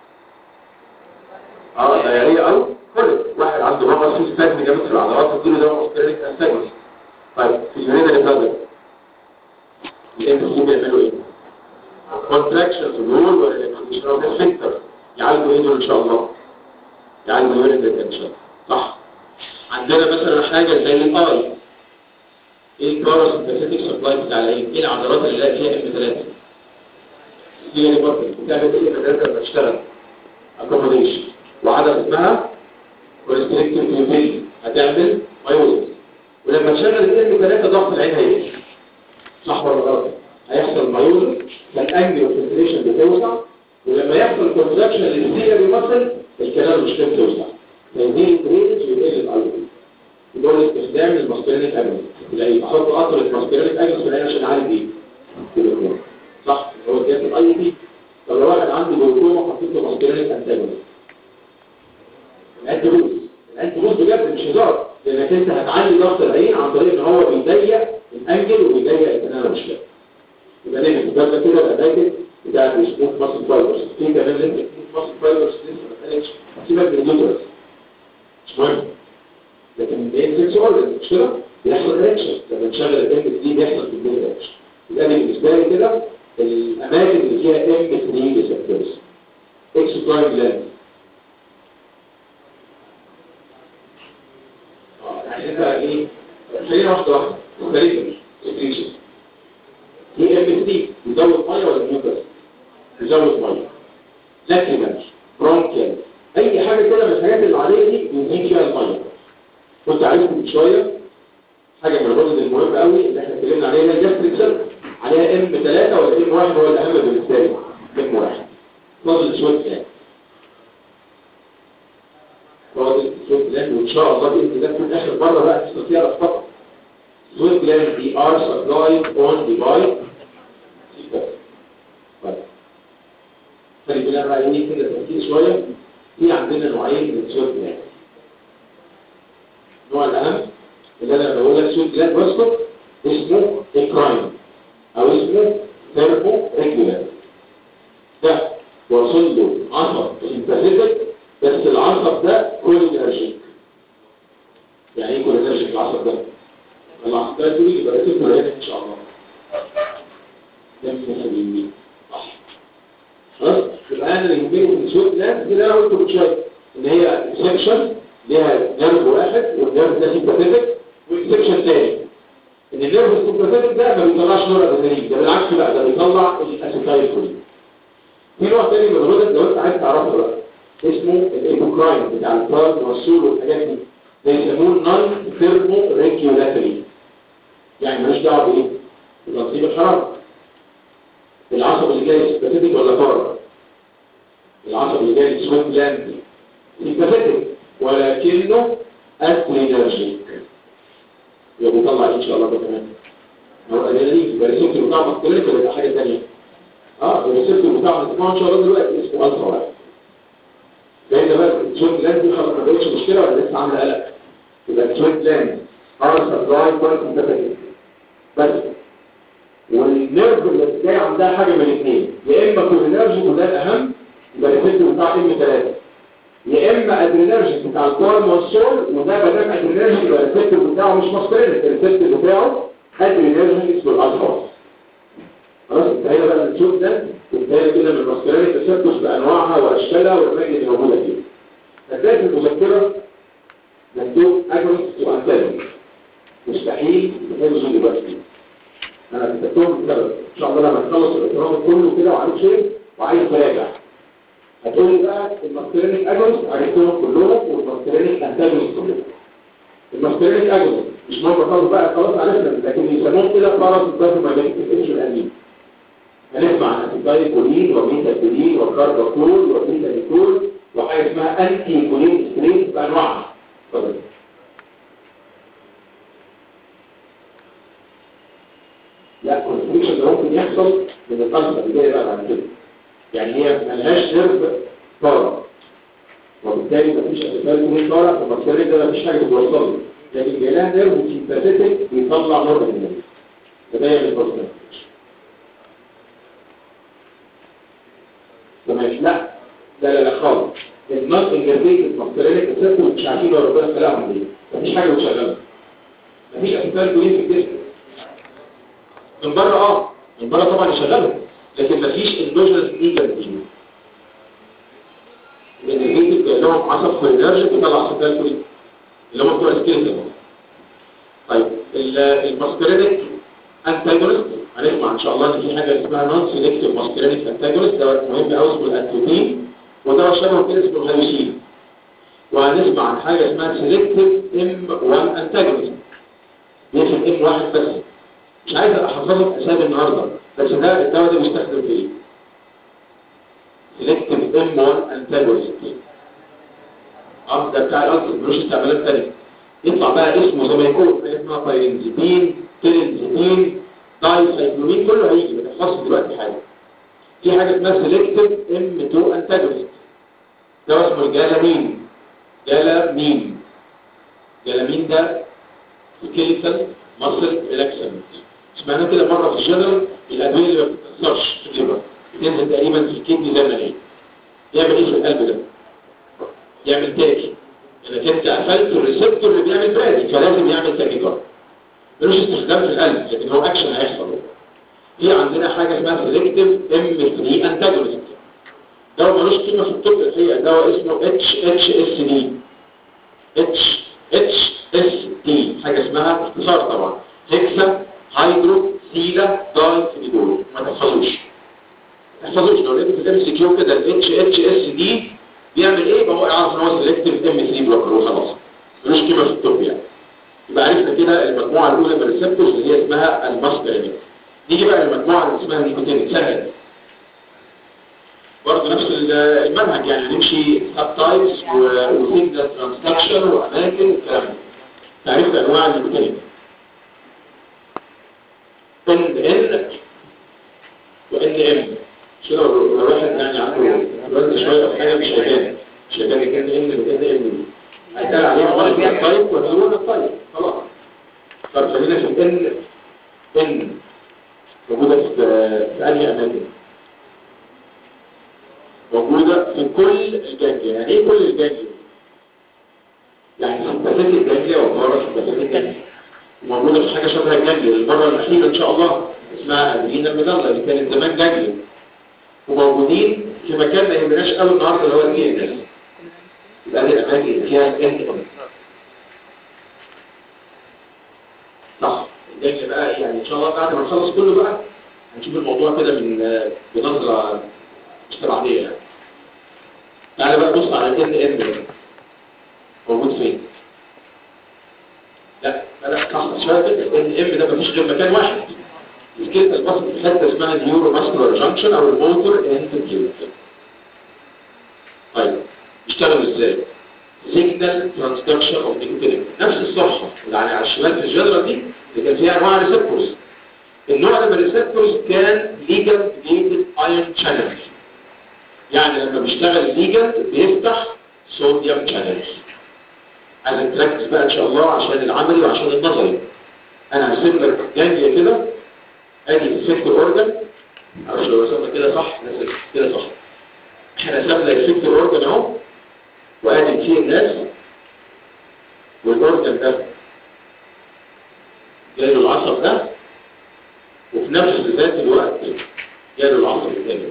اه دايريه او كل واحد عنده رغبه في سبازم جامد في العضلات تديله دواء مستريك انتاجونست طيب في اليونان اللي فاتت الام 3 بيعملوا ايه كونتراكشن في الوول وريلاكسيشن اوف السفنكتر يعالجوا ايه دول ان شاء الله يعالجوا الوريد ريتنشن صح عندنا مثلا حاجه زي الاي ايه الباراسمباثيك سبلاي بتاع العين ايه العضلات اللي لاقي فيها ام 3 هي اللي برضه بتعمل ايه ام 3 لما تشتغل اكوموديشن وعضله اسمها كونستريكتيف نيوتيشن هتعمل مايوزيس ولما تشغل الام 3 ضغط العين هيقل صح ولا غلط هيحصل مايوزيس فالانجل كونستريشن بتوسع ولما يحصل كونتراكشن للسيلري ماسل الكلام مش كده توسع فيزيد الدرينج ويقل الايض دول استخدام الماسكرينيك اجنس اللي يحط قطره ماسكرينيك اجنس في العين عشان يعالج ايه الجلوكوما صح هو زياده الاي بي طب لو واحد عنده جلوكوما حطيت له ماسكرينيك انتاجونست الانتي بوز الانتي بوز بجد مش هزار لانك انت هتعلي ضغط العين عن طريق ان هو بيضيق الانجل وبيضيق الكنال مش كده يبقى نعمل ده كده الاماكن بتاعت السموث ماسل فايبرز في كمان لسه السموث ماسل فايبرز لسه ما اتقالتش سيبك من اليوترس مش مهم لكن الانسكس اورجن مش كده بيحصل رياكشن لما نشغل الام دي بيحصل في البيت رياكشن يبقى دي بالنسبه لي كده الاماكن اللي فيها ام 3 ريسبتورز اكسوكراين جلاند يعني انت ايه خلينا واحده واحده سكريتر سكريشن هي ام 3 يزود ميه ولا ميوكس يزود ميه لاكريمال برونكيال اي حاجه كده من الحاجات العاديه دي بنزيد فيها الميه كنت عرفت من شويه حاجه من الرمز المهم قوي اللي احنا اتكلمنا عليها الجاستريك سيرك عليها ام 3 ولا ام 1 هو الاهم بالنسبه لي ام 1 فاضل شويه كلام فاضل شويه كلام وان شاء الله باذن الله تكون اخر مره بقى تستطيع فقط شويه كلام دي ار سبلاي اون ديفايس خلي بالك بقى ايه كده تركيز شويه في عندنا نوعين من السويت جلاند النوع الاهم اللي انا بقول لك سويت جلاند واسكت اسمه اكراين او اسمه ثيرمو ريجولار ده وصل له عصب سمباثيتك بس العصب ده كولينرجيك يعني ايه كولينرجيك العصب ده؟ العصب ده يقول يبقى اسمه هنا ان شاء الله ده مثلا يمين صح خلاص يبقى انا اللي يهمني في السوق ده دي اللي انا قلته من شويه ان هي سكشن ليها نيرف واحد والنيرف ده سمباثيتك واكسبشن تاني ان النيرف السمباثيتك ده ما بيطلعش نور ادرينالين ده بالعكس بقى ده بيطلع الاسيتايل كولين في نوع تاني من الغدد لو انت عايز تعرفه بقى اسمه الايبوكراين بتاع الفرد والسول والحاجات دي ده يسموه نون ثيرمو ريجولاتري يعني مالوش دعوه بايه؟ بتنظيم الحراره العصب اللي جاي سمباثيتك ولا بره العصب اللي جاي سويت جلاند سمباثيتك ولكنه ادرينرجيك يبقى بيطلع ان شاء الله ده كمان هو ادرينالين يبقى الريسبتور بتاعه مختلف ولا يبقى حاجه ثانيه اه الريسبتور بتاعه هنسمعه ان شاء الله دلوقتي اسمه الفا واحد فانت بقى السويت جلاند دي خلاص ما بقتش مشكله ولا لسه عامله قلق يبقى السويت جلاند ار سبلاي كويس سمباثيتك بس والنيرف اللي جاي عندها حاجه من الاثنين يا اما كولينرجيك وده الاهم يبقى الريسبتور بتاع ام 3 يا اما ادرينرجيك بتاع الكورن والسول وده بدل ادرينرجيك يبقى الريسبتور بتاعه مش ماسكرينك الريسبتور بتاعه ادرينرجيك اسمه الالفا خلاص انتهينا بقى من الشوط ده انتهينا كده من الماسكرينك الريسبتورز بانواعها واشكالها والاماكن اللي موجوده فيها هتلاقي في المذكره مكتوب اجونست وانتاجونست مستحيل تفهموا دلوقتي انا كتبتهم بسبب ان شاء الله لما تخلص الاكرام كله كده وعارف شيء وعايز تراجع هتقولي بقى الماسترينيك اجونست عرفتهم كلهم والماسترينيك انتاجونست كلهم الماسترينيك اجونست مش مرة خلاص بقى خلاص عرفنا لكن يسموه كده فرس الضغط ماجنتيك اتش الامين هنسمع عن اسيتايل كولين وبيتا كولين وكارباكول وبيتا نيكول وحاجه اسمها انتي كولين ستريس بانواعها اتفضل لا كونستريكشن ده ممكن يحصل من القلب اللي جاي بقى بعد كده يعني هي ملهاش نيرف طارق وبالتالي مفيش اسفل كمين طارق فالمكسرين ده مفيش حاجه بتوصل له لكن جاي لها نيرف سيمباثيتك بيطلع نور من النيرف فده يعني البروسيس تمام لا لا لا لا خالص النص الجزئي المكسرين الكسر مش عارفين لو ربنا خلقهم ليه مفيش حاجه بتشغلها مفيش اسفل كمين في الجسم من بره اه من بره طبعا يشغلهم لكن مفيش اندوجنس ليجل فيه لان الجيت بيبقى لهم عصب كولينرجي بيطلع اسيتال كولين اللي هم بتوع السكيلتون طيب الماسكرينيك انتاجونست هنسمع ان شاء الله ان في حاجه اسمها نون سيلكتيف ماسكرينيك انتاجونست ده مهم قوي اسمه الانتوتين وده شبه كده اسمه الهيوسين وهنسمع عن حاجه اسمها سيلكتيف ام 1 انتاجونست بيقفل ام واحد بس مش عايز احفظك اسامي النهارده بس ده الدواء ده بيستخدم في ايه سيلكتيف ام 1 انتاجونست اه ده بتاع الالتر ملوش استعمالات ثانيه يطلع بقى اسمه زي ما يكون حاجه اسمها بايرنزيبين تيرنزيبين داي سايكلومين كله هيجي ما تحفظش دلوقتي حاجه في حاجه اسمها سيلكتيف ام 2 انتاجونست ده اسمه الجالامين جالامين جالامين ده سكيلتال مصل ريلاكسنت سمعنا كده مره في الجنرال الادويه اللي ما بتتاثرش في الليفر بتنزل تقريبا في الكدني زي ما هي يعمل ايه في القلب ده يعمل تاكي انك انت قفلت الريسبتور اللي بيعمل برادي فلازم يعمل تاكيكارد ملوش استخدام في القلب لكن هو اكشن هيحصل في عندنا حاجه اسمها سيلكتيف ام 3 انتاجونست دواء ملوش قيمه في الطب الحقيقه دواء اسمه اتش اتش اس دي اتش اتش اس دي حاجه اسمها اختصار طبعا هيكسا هيدرو سيلا داي فيدول ما تحفظوش ما تحفظوش لو لقيت في الام سي كيو كده الاتش اتش اس دي بيعمل ايه يبقى هو يعرف ان هو سيلكتيف ام 3 بلوكر وخلاص ملوش قيمه في الطب يعني يبقى عرفنا كده المجموعه الاولى من الريسبتورز اللي هي اسمها الماسكرينيك نيجي بقى للمجموعه اللي اسمها نيكوتين سهل برضه نفس المنهج يعني نمشي سب تايبس وسيجنال ترانسدكشن واماكن والكلام ده تعريف انواع النيكوتين ان ان وان ام كده لو واحد يعني عنده الوزن شويه او حاجه مش هيبان مش هيبان ان ان وان ام دي هيتقال عليها واحد الطيب وهو الطيب خلاص فخلينا في ان ان موجوده في في انهي اماكن موجوده في كل الجانجليا يعني ايه كل الجانجليا يعني سمباثيك الجانجليا وبره سمباثيك الجانجليا موجوده في حاجه شبه الجانجليا المره الاخيره ان شاء الله اسمها ادرينا المدلة اللي كانت زمان جانجليا وموجودين في مكان ما يهمناش قوي النهارده اللي هو الدي ان اس يبقى دي الاماكن اللي فيها ان صح الجانجليا بقى يعني ان شاء الله بعد ما نخلص كله بقى هنشوف الموضوع كده من بنظره استبعادية يعني تعالى بقى بص على ال ان موجود فين لا لا صح شوية كده ال ام ده مفيش غير مكان واحد الكلمة البصر في حتة اسمها النيورو ماسكولار جانكشن او الموتور انترفيوت طيب بيشتغل ازاي؟ سيجنال ترانسدكشن اوف نيكوتين نفس الصفحة اللي على الشمال في الجدرة دي اللي كان فيها انواع ريسبتورز النوع ده من الريسبتورز كان ليجل جيتد ايون شانلز يعني لما بيشتغل ليجند بيفتح صوديوم شانلز عايزك تركز بقى ان شاء الله عشان العملي وعشان النظري انا هسيب لك جانجليا كده ادي السيكت اورجن معرفش لو رسمنا كده صح كده صح احنا رسمنا السيكت اورجن اهو وادي فيه الناس والاورجن ده جاي له العصب ده وفي نفس ذات الوقت جاي له العصب الثاني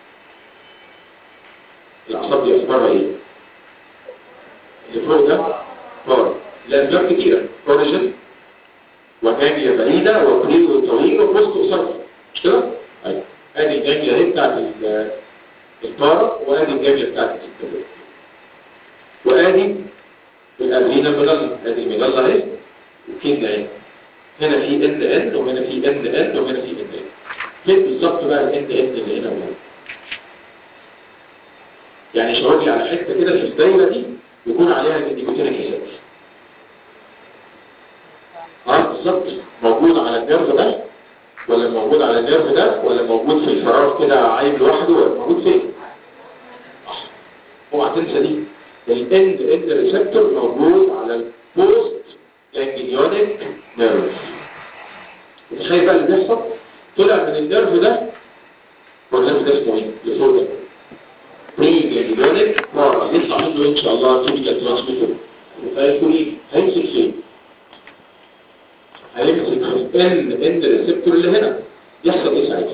الأعصاب دي أخبارها إيه؟ اللي فوق ده فار الأسباب كتيرة كوريجن وجانجليا بعيدة وقريب طويل وبوست قصير مش كده؟ أيوة ادي الجانجليا اهي بتاعت الطارة وادي الجانجليا بتاعت الكبير وادي الأدرينا المجلة ادي المجلة اهي وكين اهي هنا في ان ان وهنا في ان ان وهنا في ان ان فين بالظبط بقى الان ان اللي هنا وهنا يعني شاور لي على حته كده في الدايره دي يكون عليها النيكوتينيك اسيد اه بالظبط موجود على النيرف ده ولا موجود على النيرف ده ولا موجود في الفراغ كده عايم لوحده ولا موجود فين اوعى تنسى دي الاند اند ريسبتور موجود على البوست جانجليونيك نيرف تخيل بقى اللي بيحصل طلع من النيرف ده والنيرف ده اسمه ايه؟ اللي فوق ده بريجانيونيك مرة يطلع منه ان شاء الله كيميكال ترانسميتر فيكون ايه؟ هيمسك فين؟ هيمسك في ان ان ريسبتور اللي هنا يحصل ايه ساعتها؟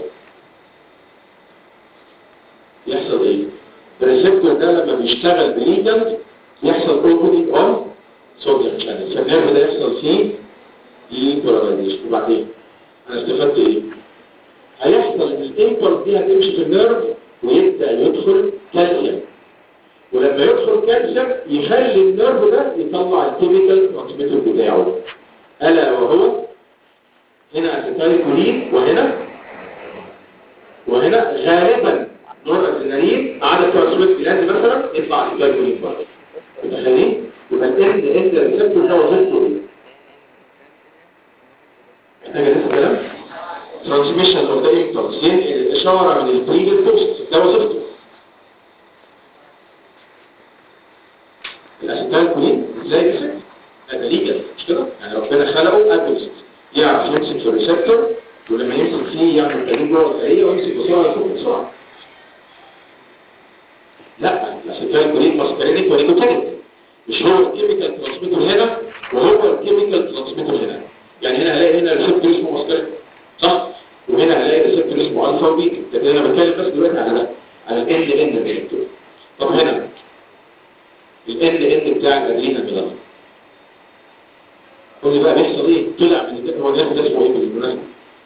يحصل ايه؟ الريسبتور ده لما بيشتغل بليجند يحصل اوبننج اون صوديوم شانل فالنيرف ده يحصل فيه ديبولاريزيشن وبعدين انا استفدت ايه؟ هيحصل ان الامبولس دي هتمشي في النيرف ويبدأ يدخل كالسيوم ولما يدخل كالسيوم يخلي النيرف ده يطلع الكيميكال ترانسميتر بتاعه ألا وهو هنا اسيتايلكولين وهنا وهنا غالبا نور الادرينالين عدد ترانسميت جلاند مثلا يطلع اسيتايلكولين برضه متخيلين يبقى الاند اند ريسبتور ده وظيفته ايه؟ محتاجه لسه كلام؟ ترانسميشن اوف ذا امبلس ينقل الاشاره من البري للبوست ده وظيفته الاسيتال كولين زي كده ده ليجل مش كده يعني ربنا خلقه ادوست يعرف يمسك في الريسبتور ولما يمسك فيه يعمل تغيير جوه الخليه ويمسك بسرعه يفوق بسرعه لا الاسيتال كولين ماسكارينيك ونيكوتينيك مش هو الكيميكال ترانسميتر هنا وهو الكيميكال ترانسميتر هنا يعني هنا هلاقي هنا ريسبتور اسمه ماسكارينيك صح وهنا هلاقي ريسبتور اسمه الفا وبيتا لكن انا بتكلم بس دلوقتي على ده على ال ان ريسبتور طب هنا ال ان ان بتاع الادرينا ميلان قول لي بقى بيحصل ايه طلع من الجسم هو النيرف ده اسمه ايه بالمناسبه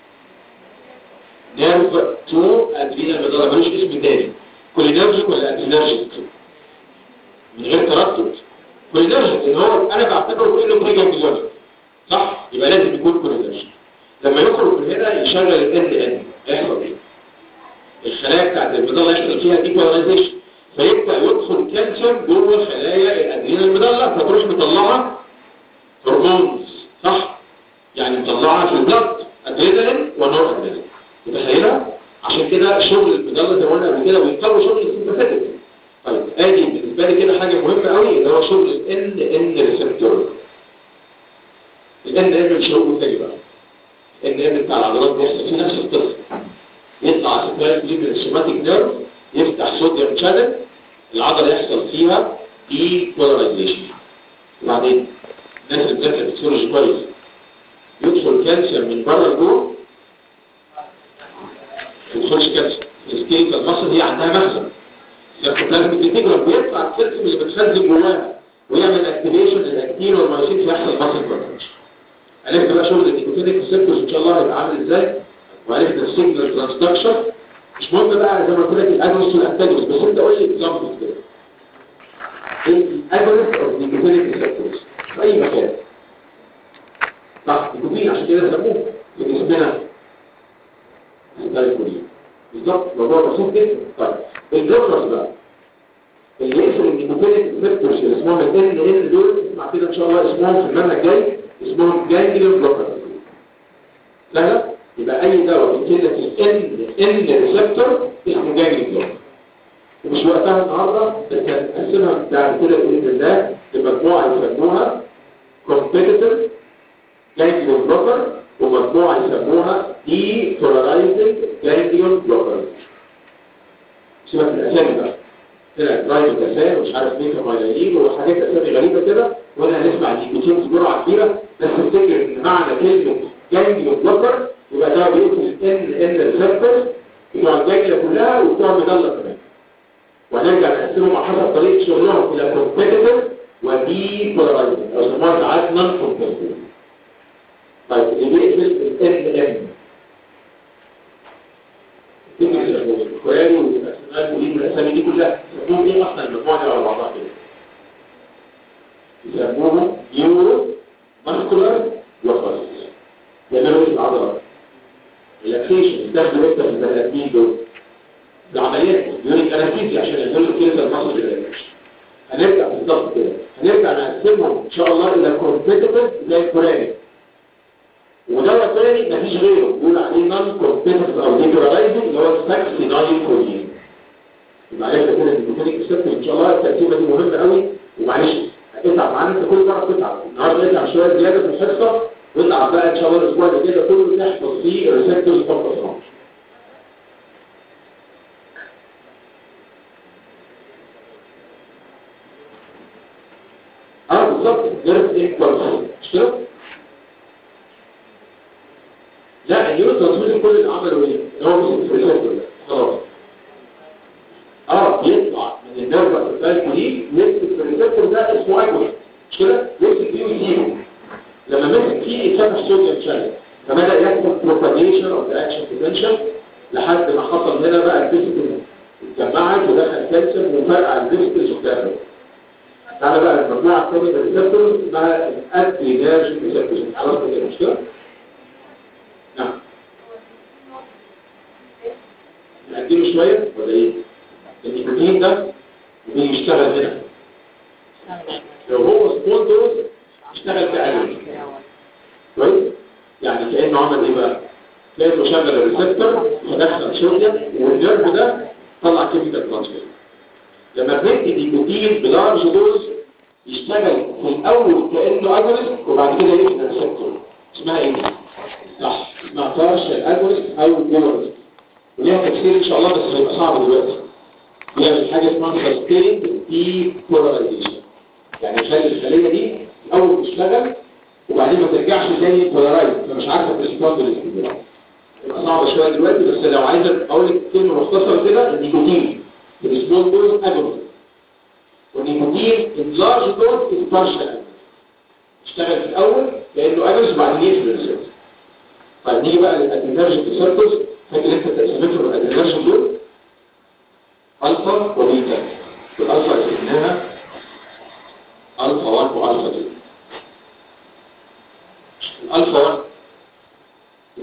نيرف 2 ادرينا ميلان ملوش اسم تاني كولينرجيك ولا ادرينرجيك من غير تردد كولينرجيك ان هو انا بعتبره كله بريجا ميلان صح يبقى لازم يكون كولينرجيك لما يخرج من هنا يشغل ال ان ان يحصل ايه الخلايا بتاعت المظله يحصل فيها ديبولاريزيشن فيبدا يدخل كالسيوم جوه خلايا الادرينال المظله فتروح مطلعه هرمونز صح يعني مطلعها في البلد ادرينالين ونور ادرينالين متخيلها عشان كده شغل المظله زي ما قلنا قبل كده ويقوي شغل السيمباثيك طيب ادي بالنسبه لي كده حاجه مهمه قوي اللي هو شغل الان ان ريسبتور الان ان مش هو تاني بقى الان ان بتاع العضلات بيحصل فيه نفس القصه يطلع سكرات من السوماتيك نيرف يفتح صوديوم شانل العضله يحصل فيها دي بولاريزيشن وبعدين الناس اللي بتذاكر فيسيولوجي كويس يدخل كالسيوم من بره لجوه ما يدخلش كالسيوم السكيلتال مصر هي عندها مخزن السيركوبلازميك ريتيكولم بيطلع الكالسيوم اللي بتخزن جواها ويعمل اكتيفيشن للاكتين والمايوسين فيحصل مصر كونتنشن عرفت بقى شغل النيكوتينيك ريسبتورز ان شاء الله هيبقى عامل ازاي وعرفنا السيجنال ترانسدكشن مش مهم بقى زي ما قلت لك الاجونست والانتاجونست بس انت قول لي اكزامبل كده ايه الاجونست او النيكوتينيك ريسبتورز في اي مكان صح نيكوتين عشان كده سموه في جسمنا الدايكولين بالظبط موضوع بسيط جدا طيب البلوكرز بقى اللي يقفل النيكوتينيك ريسبتورز اللي اسمهم ال ان ان دول اسمع كده ان شاء الله اسمهم في المنهج الجاي اسمهم جانجليون بلوكرز سهله يبقى اي دواء بيمثل لك ال ان ريسبتور اسمه جانجليون بلوكر ومش وقتها النهارده بس هنقسمها بعد كده باذن الله لمجموعه يسموها competitive ganglion blocker ومجموعه يسموها depolarizing ganglion blocker سيبك من الاسامي بقى طلع درايف الاسامي ومش عارف مين كمايلين وحاجات اسامي غريبه كده وانا هنسمع النيكوتين جرعه كبيره بس افتكر ان معنى كلمه ganglion blocker يبقى ده بيقتل ان ان ريسبتورز بتوع الجاجله كلها وبتوع المضله كمان وهنرجع نقسمهم على حسب طريقه شغلهم الى كومبيتيتيف ودي بولارايزنج او سموها ساعات نون كومبيتيتيف طيب اللي بيقتل الان ام الكوراني والاسماء والاسامي دي كلها يسموهم ايه اصلا المجموعه دي على بعضها كده يسموهم نيورو ماسكولار بلوكرز يعملوا ايه العضلات ريلاكسيشن يستخدموا انت في البني ادمين دول العمليات يونيك انستيزيا عشان يعملوا كده المصل ريلاكسيشن هنرجع بالظبط كده هنرجع نقسمهم ان شاء الله الى كومبيتيتيف زي الكوراني ودواء ثاني مفيش غيره بيقول عليه نون كومبيتيتيف او ديبولارايزنج اللي هو الساكسينايل كولين يبقى عرفنا كده ان البوتينيك ريسبتور ان شاء الله التقسيمه دي مهمه قوي ومعلش اتعب معانا انت كل مره بتتعب النهارده اتعب شويه زياده في الحصه واتعب بقى ان شاء الله الاسبوع اللي كده كله تحفظ فيه الريسبتورز فقط اه بالظبط نيرف امبلس مش كده؟ لا النيورو ترانسميتر كل اللي عمله ايه؟ ان هو مسك في الريسبتور ده خلاص اه يطلع من النيرف الفالكو دي يمسك في الريسبتور ده اسمه ايكوس مش كده؟ يمسك فيه ويسيبه لما مسك فيه اتفتح صوديوم شانل فبدا يحصل بروباجيشن اوف اكشن بوتنشال لحد ما حصل هنا بقى الفيسيكال اتجمعت ودخل كالسيوم وفرقع الفيسيكال وبتاعه تعالى بقى المجموعه الثانيه من الريسبتورز اسمها الادريناج ريسبتورز عرفت كده مش كده؟ نعم نقدمه شويه ولا ايه؟ النيكوتين ده بيشتغل هنا لو هو سمول دوز يشتغل في ألم كويس؟ يعني كأنه عمل ايه بقى؟ كأنه شغل الريسبتور فدخل صوديوم والنيرف ده طلع كيميكال ترانسفير لما بندي نيكوتين بلارج دوز يشتغل في الاول كانه اجونست وبعد كده يقفل الريسبتور اسمها ايه؟ صح اسمها بارشال اجونست او جونست وليها تفسير ان شاء الله بس هيبقى صعب دلوقتي بيعمل حاجه اسمها سستيند دي بولاريزيشن يعني يخلي الخليه دي الاول تشتغل وبعدين ما ترجعش تاني بولارايز فمش عارفه تريسبوند للاستجابه يبقى صعبه شويه دلوقتي بس لو عايز اقول لك كلمه مختصره كده النيكوتين الريسبوند دوز اجونست والنيكوتين اللارج دوز البارشال اشتغل في الاول لانه اجونست وبعدين يقفل الريسبتور طيب نيجي بقى للادرينرجيك ريسبتورز فاكر انت تقسيمتهم الادرينرجيك دول الفا وبيتا الالفا اسمناها الفا 1 والفا 2 الالفا 1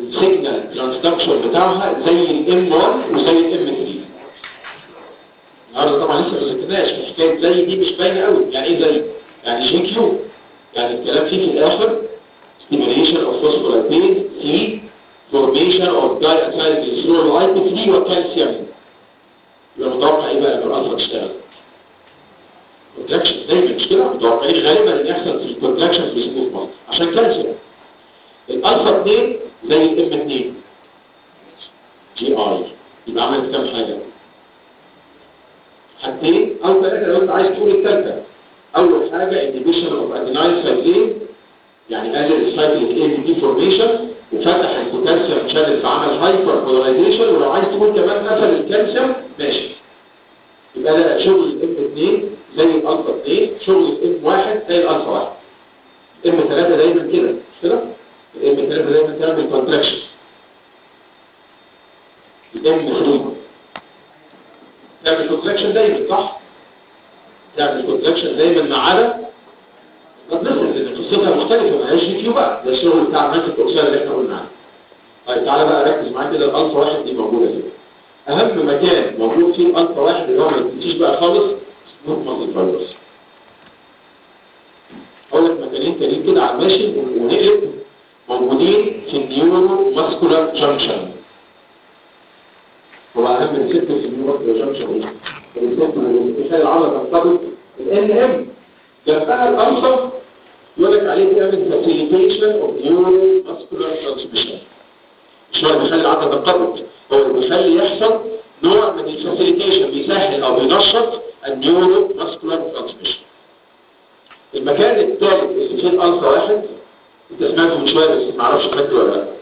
الترانسدكشن بتاعها زي الام 1 وزي الام 3 النهارده طبعا لسه ما ذكرناش حكايه زي دي مش باينه قوي يعني ايه زي يعني جي كيو يعني الكلام فيه في الاخر stimulation of phospholipase C formation of diacylglycerol 3 وكالسيوم يبقى متوقع ايه بقى ان الالفا تشتغل كونتراكشن دايما مش كده متوقعين غالبا ان يحصل في الكونتراكشن في سموث ماسل عشان كالسيوم الالفا 2 زي الام 2 جي اي يبقى عملت كام حاجه حاجتين او ثلاثه لو انت عايز تقول الثالثه اول حاجه inhibition of adenyl cyclase يعني قلل السايكليك اي دي فورميشن وفتح البوتاسيوم شانل فعمل هايبر بولاريزيشن ولو عايز تقول كمان قفل الكالسيوم ماشي يبقى ده شغل الام 2 زي الالفا 2 شغل الام 1 زي الالفا 1 الام 3 دايما كده مش كده الام 3 دايما تعمل كونتراكشن الام 3 تعمل كونتراكشن دايما صح تعمل كونتراكشن دايما ما عدا مدرسة لان قصتها مختلفة ما هيش كيو بقى ده الشغل بتاع ماسك الاوكسال اللي احنا قلنا عنه طيب تعالى بقى ركز معايا كده الالفا واحد دي موجودة كده اهم مكان موجود فيه الالفا واحد اللي هو ما ينتهيش بقى خالص سموث ماسل فايبرز اقول لك مكانين تانيين كده على الماشي ونقلب موجودين في النيورو ماسكولار جانكشن هو اهم الست في النيورو ماسكولار جانكشن ايه؟ الست اللي بتخلي العضله تنقبض الان ام جنبها الأنصر يقول لك عليه بيعمل facilitation of neuromuscular transmission مش هو اللي بيخلي العضلة تنقبض هو اللي بيخلي يحصل نوع من الفاسيليتيشن بيسهل أو بينشط النيوروماسكولار ترانسميشن المكان الثالث اللي فيه الألفا واحد انت سمعته من شوية بس معرفش فاكره ولا لا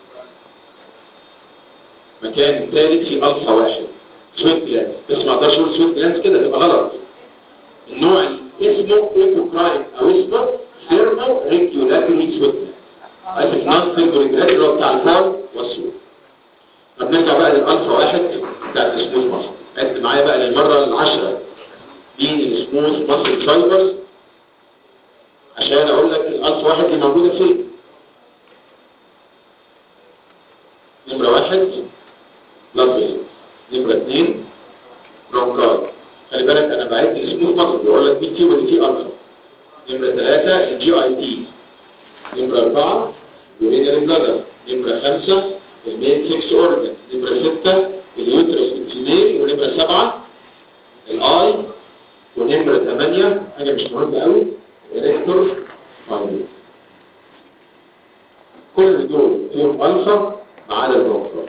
مكان الثالث فيه ألفا واحد سويت جلاند بس ما اقدرش اقول سويت جلاند كده يبقى غلط النوع اسمه ايكوكراين او اسمه ثيرمو ريجولاتوري سويت اسف نون ثيرمو ريجولاتوري اللي هو بتاع الفار والسوق طب نرجع بقى للالفا واحد بتاع السموث ماسل عد معايا بقى للمره العشره مين السموث ماسل فايبرز عشان اقول لك الالفا واحد دي موجوده فين نمره واحد بلاد نمره اثنين برونكاي خلي بالك انا بعد السموث ماسل بقول لك مين فيه واللي فيه الفا نمره ثلاثه الجي اي تي نمره اربعه يورينال بلادر نمره خمسه المين فيكس اورجن نمره سته اليوترس الفيميل ونمره سبعه الاي ونمره ثمانيه حاجه مش مهمه قوي الريكتور فايبر كل دول فيهم الفا ما عدا البرونكاي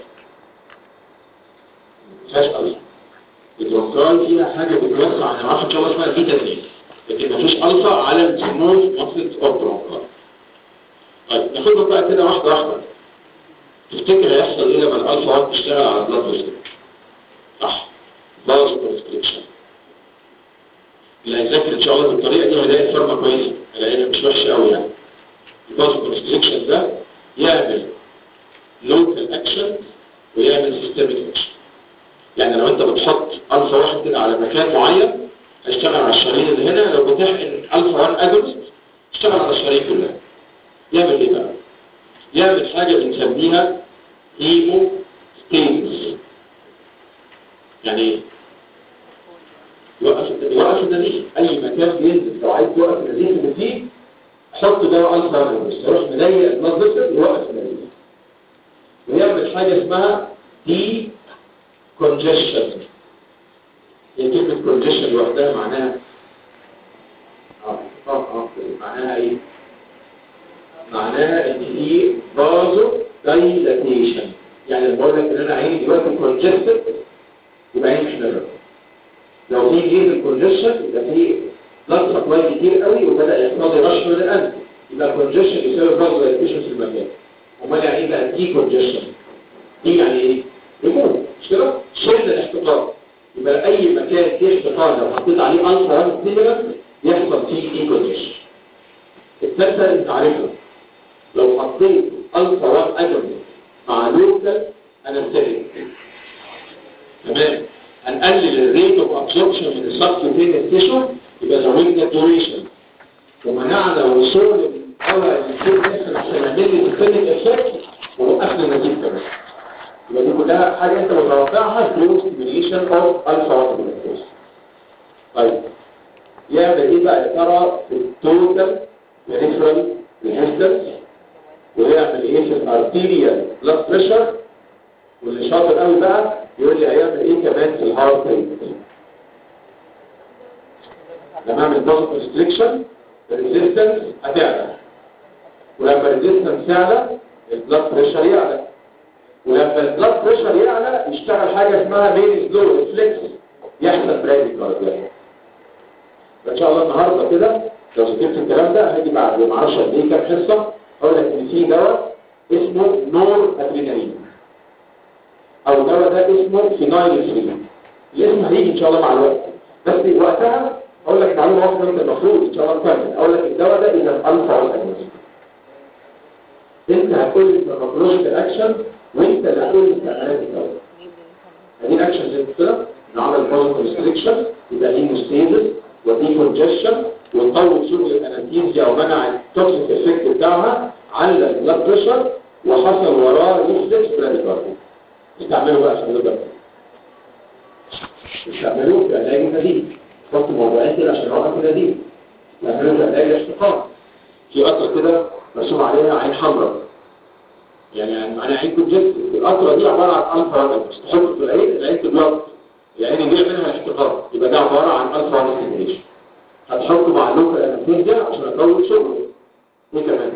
ما فيهاش الفا البرونكاي فيها حاجه بتوسع انا ما اعرفش ان شاء الله اسمها بيتا 2 لكن مفيش الفا على السموث ماسلز اوف برونكاي طيب ناخدهم بقى كده واحده واحده تفتكر هيحصل ايه لما الالفا 1 تشتغل على البلاد فيسل صح باز كونستريكشن اللي هيذاكر ان شاء الله بالطريقه دي هيلاقي الفورمه كويسه هيلاقيها مش وحشه قوي يعني الباز كونستريكشن ده يعمل لوكال اكشن ويعمل سيستميك اكشن يعني لو انت بتحط الفا واحد كده على مكان معين هيشتغل على الشرايين اللي هنا لو بتحقن الفا 1 اجونست اشتغل على الشرايين كلها يعمل ايه بقى يعمل حاجة بنسميها هيمو ستينز يعني ايه يوقف يوقف النزيف اي مكان بينزل لو عايز توقف النزيف اللي فيه حط دواء الفا بس يروح مضيق البلاد فيسل يوقف النزيف ويعمل حاجة اسمها دي كونجيشن هي كلمة كونجيشن لوحدها معناها اه اه اه معناها ايه معناها ان دي بازو دايلاتيشن يعني لما بقول لك ان انا عيني دلوقتي كونجستد يبقى عيني مش نرف لو في جيز كونجستد يبقى في بلاد سبلاي كتير قوي وبدا يحصل لي رش من القلب يبقى كونجستد يساوي بازو دايلاتيشن في المكان امال يعني ايه بقى دي كونجستد دي يعني ايه؟ ريموف مش كده؟ شلنا الاحتقان يبقى اي مكان فيه احتقان لو حطيت عليه الفا 1 ستيمولانت يحصل فيه دي كونجستد الثالثه انت عارفها لو حطيت الفا 1 اجنبي مع لوكال انستيك تمام هنقلل الريت اوف ابسوربشن من السبكيوتينيوس تيشو يبقى زودنا الدوريشن ومنعنا وصول الهواء للفول نفسه عشان يعمل لي سيستميك افكت ووقفنا النتيجه كمان يبقى دي كلها حاجه انت متوقعها ثرو ستيميليشن اوف الفا 1 جلوكوز طيب يعمل ايه بقى يا ترى في التوتال بريفرال ريزيستنس ويعمل ايه في الارتيريال بلاد بريشر واللي شاطر قوي بقى يقول لي هيعمل ايه كمان في الهارت ريت لما اعمل بوزيتيف ريستريكشن الريزيستنس هتعلى ولما الريزيستنس يعلى البلاد بريشر يعلى ولما البلاد بريشر يعلى يشتغل حاجه اسمها مين سلو ريفلكس يحصل برادي كاردياك ان شاء الله النهارده كده لو ذاكرت الكلام ده هاجي بعد ما اعرفش قد ايه كام حصه اقول لك ان في دواء اسمه نور ادرينالين او دواء ده اسمه فينايل فري الاسم هيجي ان شاء الله مع الوقت بس وقتها اقول لك معلومه واحده انت المفروض ان شاء الله تكمل اقول لك الدواء ده اذا الفا والاجنبي انت هتقول لي الفارماكولوجيكال اكشن وانت اللي هتقول لي استعمالات الدواء ادي الاكشن زي كده نعمل بوزيتيف ريستريكشن يبقى هيموستيزس ودي كونجكشن وتطول شغل الانستيزيا ومنع التوكسيك افكت بتاعها على البلاد بريشر وحصل وراه ريفلكس براديكاردي استعملوا بقى عشان نقدر استعملوه في علاج النزيف حط موضوعات كده عشان اوقف النزيف استعملوه في علاج الاشتقاق في قطره كده مرسوم عليها عين حمراء يعني معناها عين كونجكت القطره دي عباره عن الفا وانفس تحط في العين العين تبيض العين يجي منها اشتقاق يبقى ده عباره عن الفا وانفس هتحطه مع اللوكال انستيزيا عشان اطول شغله ايه كمان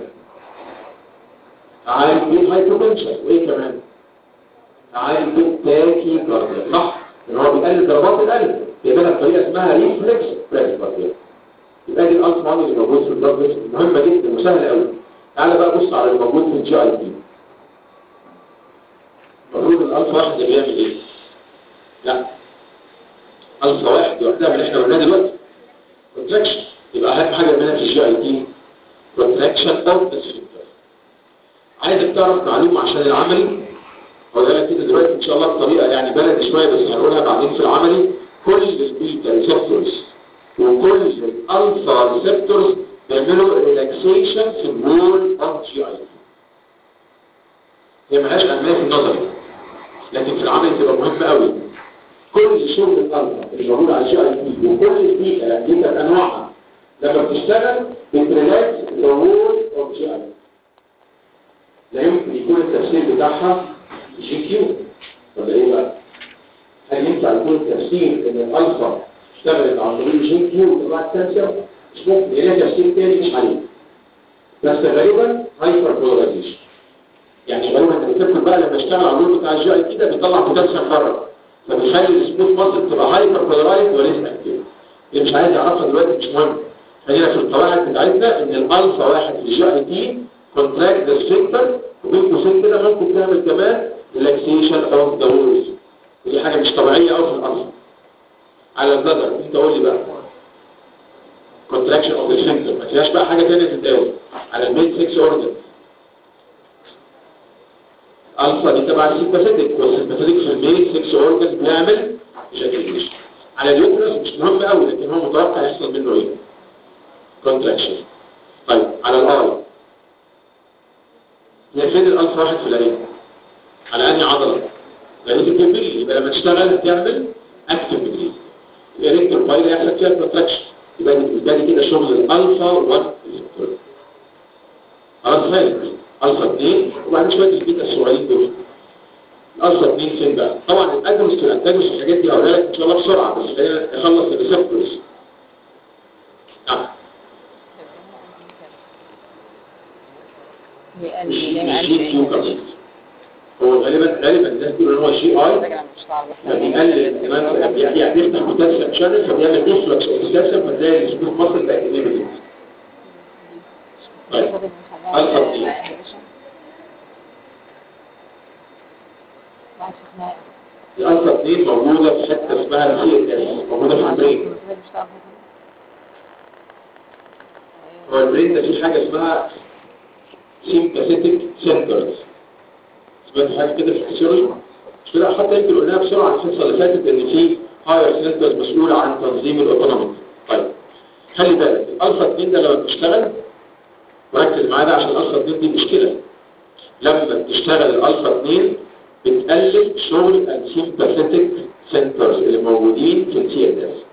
عارف ايه الهايبوتنشن وايه كمان عارف ايه التاكي كارديا صح ان هو بيقلل ضربات القلب بيعملها بطريقه اسمها ريفلكس براديكارديا يبقى دي الالف اللي موجود في البلد مهمه جدا وسهله قوي تعالى بقى بص على اللي موجود في الجي اي بي المفروض الالف واحد اللي بيعمل ايه لا الف واحد لوحدها من اللي احنا قلناه دلوقتي كونتراكشن يبقى اهم حاجه منها في الجي اي تي كونتراكشن اوف ذا سفنكتر عايزك تعرف معلومه عشان العملي هقولها لك كده دلوقتي ان شاء الله بطريقه يعني بلدي شويه بس هنقولها بعدين في العملي كل البيتا ريسبتورز وكل الالفا ريسبتورز بيعملوا ريلاكسيشن في الوول اوف جي اي هي ملهاش اهميه في النظري لكن في العمل تبقى مهمه قوي كل شغل الألفا اللي موجود على الجي اي بي وكل البيتا يعني بيتا انواعها لما بتشتغل بتريلاكس ذا وول اوف جي اي لا يمكن يكون التفسير بتاعها جي كيو ولا ايه بقى؟ هل ينفع يكون التفسير ان الالفا اشتغلت عن طريق جي كيو وطلعت كالسيوم؟ مش ممكن ليها تفسير تاني مش عليه بس غالبا هايبر بولاريزيشن يعني غالبا انت بتفكر بقى لما اشتغل على الوول بتاع الجي اي كده بيطلع بوتاسيوم بره فبيخلي السموث ماسل تبقى هايبر بولارايز وليس اكتيف اللي مش عايز يعرفها دلوقتي مش مهم خلينا في القواعد بتاعتنا ان الالفا واحد في الجي اي تي كونتراكت ذا سفنكتر وبين قوسين كده ممكن تعمل كمان ريلاكسيشن اوف ذا وولز ودي حاجه مش طبيعيه قوي في الالفا على البلدر انت قول لي بقى كونتراكشن اوف ذا سفنكتر ما فيهاش بقى حاجه ثانيه تتداول على الميد 6 اورجن الفا دي تبع السيمباثيك والسيمباثيك في الميل 6 اورجنز بيعمل ايجاكيوليشن على اليوترس مش مهم قوي لكن هو متوقع يحصل منه ايه كونتراكشن طيب على الاي هي فين الالفا واحد في العين على انهي عضله لان دي بتبري يبقى لما تشتغل تعمل اكتف بتري يبقى ريكتور بايل يحصل فيها كونتراكشن يبقى بالنسبه لي كده شغل الالفا 1 خلاص فاهم الفا 2 وبعدين شويه البيتا الصغيرين دول الالفا 2 فين بقى طبعا الادمس والانتاجمس والحاجات دي هقولها لك ان شاء الله بسرعه بس خلينا نخلص الريسبتورز نعم مش مش جي كيو كمان هو غالبا غالبا الناس بيقولوا ان هو جي اي فبيقلل كمان يعني بيفتح بوتاسيوم شانل فبيعمل ديفلكس اوف بوتاسيوم فتلاقي السبوت مصر بقت انيبيتد طيب الفا 2 الالفا 2 موجوده في حته اسمها السي اس موجوده في البرين هو البرين ده فيه حاجه اسمها سيمباثيتك سنترز سمعت حاجه كده في الفسيولوجي مش كده حتى يمكن قلناها بسرعه الحصه اللي فاتت ان في هاير سنترز مسؤوله عن تنظيم الاوتونومي طيب خلي بالك الالفا 2 ده لما بتشتغل وركز معايا ده عشان الالفا 2 دي مشكله لما بتشتغل الالفا 2 بتقلل شغل السيمباثيتك سنترز اللي موجودين في السي ان اس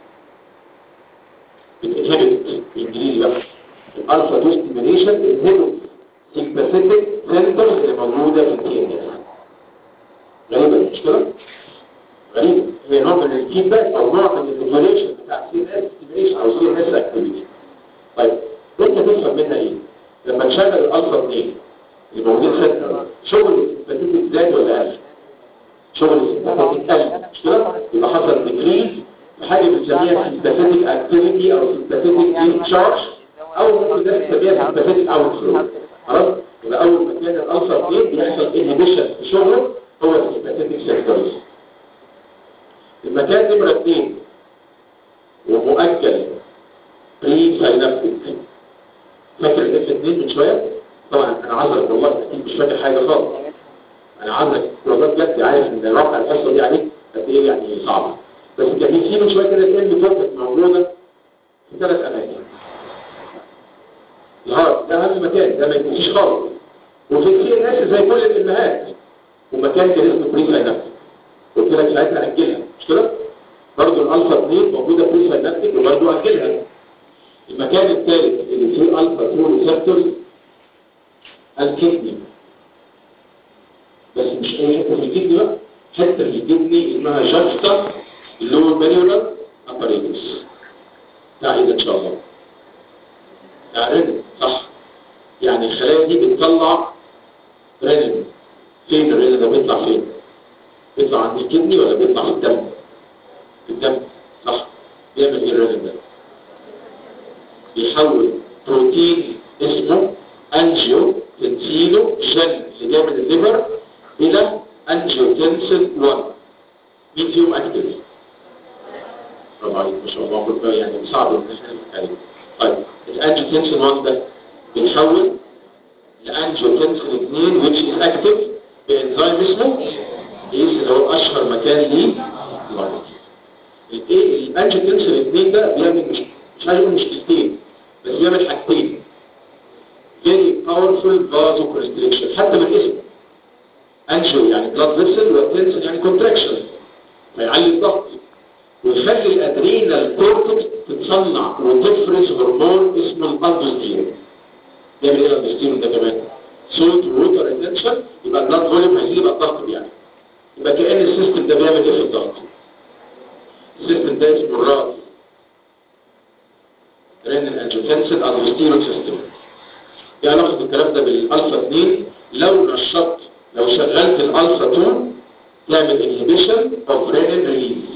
بتنهبت بالانجليزي بقى الالفا 2 ستيميليشن بتنهبت سيمباثيتك سنترز اللي موجوده في السي ان اس غريبه المشكله غريبه هي نوع من الفيدباك او نوع من الريجوليشن بتاع السي ان اس ستيميليشن او سي ان اس اكتيفيتي طيب انت تفهم منها ايه لما تشغل الالفا 2 اللي موجودين سنتر شغل السيمباثيتك زاد ولا قل شغل السيمباثيتك قل مش كده يبقى حصل ديكريز حاجه بنسميها سيمباثيتك اكتيفيتي او سيمباثيتك انشارج او ممكن الناس تسميها سيمباثيتك اوت فلو خلاص يبقى اول ما كان الالفا 2 بيحصل انهبيشن في شغله هو السيمباثيتك سنترز المكان نمرة 2 ومؤجل بري ساينابتيك فاكر الاف 2 من شويه طبعا انا عذرك والله اكيد مش فاكر حاجه خالص انا عذرك والله بجد عارف ان رفع الحصه دي عليك قد ايه يعني صعبه بس كان في من شويه كده الام توبك موجوده في ثلاث اماكن الهارت ده اهم مكان ده ما يكونش خالص وفي السي ان اس زي كل الامهات ومكان كان اسمه بري ساينابتيك قلت لك ساعتها اجلها مش كده برضه الالفا 2 موجوده بري ساينابتيك وبرضه اجلها المكان الثالث اللي فيه الفا 2 ريسبتورز الكدني بس مش اي حته في الكدني بقى حته في الكدني اسمها جاكستا اللور مانيولار اباريتوس تعيد ان شاء الله رنين صح يعني الخلايا دي بتطلع رنين فين الرنين ده بيطلع فين بيطلع عند الكدني ولا بيطلع في الدم في الدم صح بيعمل ايه الرنين ده بيحول بروتين اسمه انجيو تنسيله جن اللي جاي من الليفر الى انجيوتنسين 1 مين فيهم اكتف؟ برافو عليك ما شاء الله كنت يعني صعب ان احنا نتكلم طيب الانجيوتنسين 1 ده بيتحول لانجيوتنسين 2 which is active بانزيم اسمه ايه اللي هو اشهر مكان ليه الايه الانجيوتنسين 2 ده بيعمل مش مش عايز اقول مشكلتين بس بيعمل حاجتين very powerful vasoconstriction حتى من اسمه انجيو يعني blood vessel وتنسل يعني contraction فيعلي الضغط ويخلي الادرينال كورتكس تتصنع وتفرز هرمون اسمه الالدوستيرون يعمل ايه الالدوستيرون ده كمان سولت ووتر ريتنشن يبقى البلاد فوليوم هيزيد يبقى الضغط بيعلى يبقى كأن السيستم ده بيعمل ايه في الضغط السيستم ده اسمه الراس رينال انجيوتنسين الدوستيرون سيستم ايه علاقه الكلام ده بالالفا 2 لو نشطت لو شغلت الالفا 2 تعمل انهبيشن اوف رينين ريليز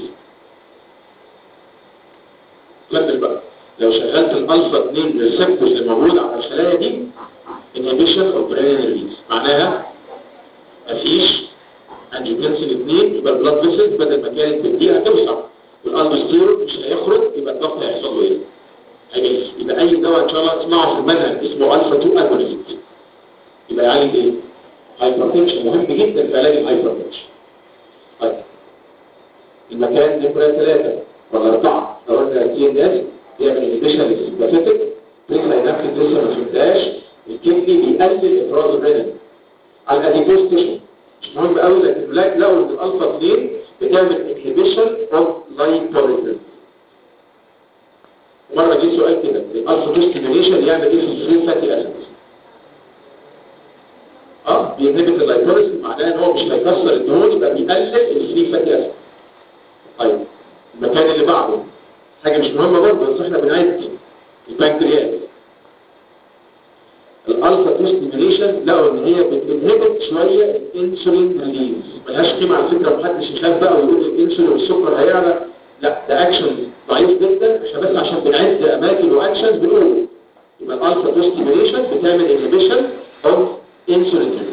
كمل بقى لو شغلت الالفا 2 ريسبتورز اللي موجوده على الخلايا دي انهبيشن اوف رينين ريليز معناها مفيش انجيوتنسين 2 يبقى البلاد فيسلز بدل ما كانت تديها توسع والالدوستيرون مش هيخرج يبقى الضغط هيحصل له ايه؟ هيجي يبقى اي دواء ان شاء الله تسمعه في المنهج اسمه الفا 2 اجونست يبقى يعالج ايه؟ هايبرتنشن مهم جدا في علاج الهايبرتنشن طيب المكان نمرة ثلاثة ولا أربعة لو قلنا تي ان اس بيعمل انهبيشن للسيمباثيتك بريك لاينابتيك لسه ما فهمتهاش الكدني بيقلل افراز الرينين على الاديبوز تيشو مش مهم قوي لكن لقوا لقوا ان الالفا 2 بتعمل انهبيشن اوف لايبوليزم مرة جه سؤال كده الالفا 2 ستيميوليشن يعمل ايه في الفري فاتي اسيدز اه بينهبت اللايبوليزم معناه ان هو مش هيكسر الدهون يبقى بيقلل الفري فاتي اسيدز طيب المكان اللي بعده حاجة مش مهمة برضه بس احنا بنعد البنكرياس الالفا 2 ستيميوليشن لقوا ان هي بتنهبت شوية الانسولين ريليز ملهاش قيمة على فكرة محدش يخاف بقى ويقول الانسولين والسكر هيعلى لا ده اكشن ضعيف جدا احنا بس عشان بنعد اماكن واكشنز بنقول يبقى الالفا 2 ستيميوليشن بتعمل انهبيشن اوف انسولين ريليز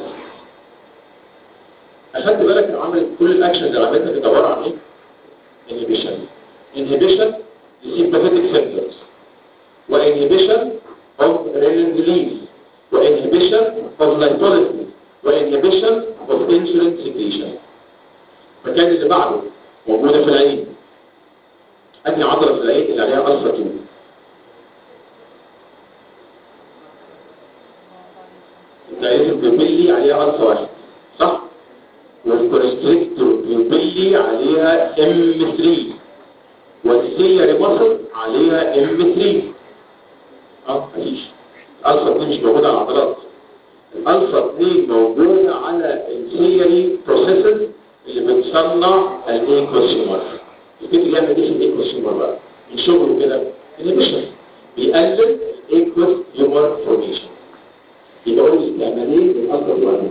اخدت بالك لو عملت كل الاكشنز اللي عملتها بتدور عن ايه؟ inhibition inhibition the sympathetic centers وinhibition of renin release وinhibition of lipolysis وinhibition of insulin secretion المكان اللي بعده موجودة في العين أنهي عضلة في العين اللي عليها ألفا 2 الدايليتد بيوبيلي عليها الفا واحد صح والكونستريكتور بيوبيلي عليها ام 3 والسيلري مصل عليها ام 3 اه مفيش الالفا 2 مش موجوده على العضلات الالفا 2 موجوده على السيلري بروسيسز اللي بتصنع الايكوسيمر الفكر يعمل ايه في الايكوسيمر بقى من شغله كده انيبيشن بيقلل الايكوس هيومر فورميشن يبقى هو استعمالين للالفا 2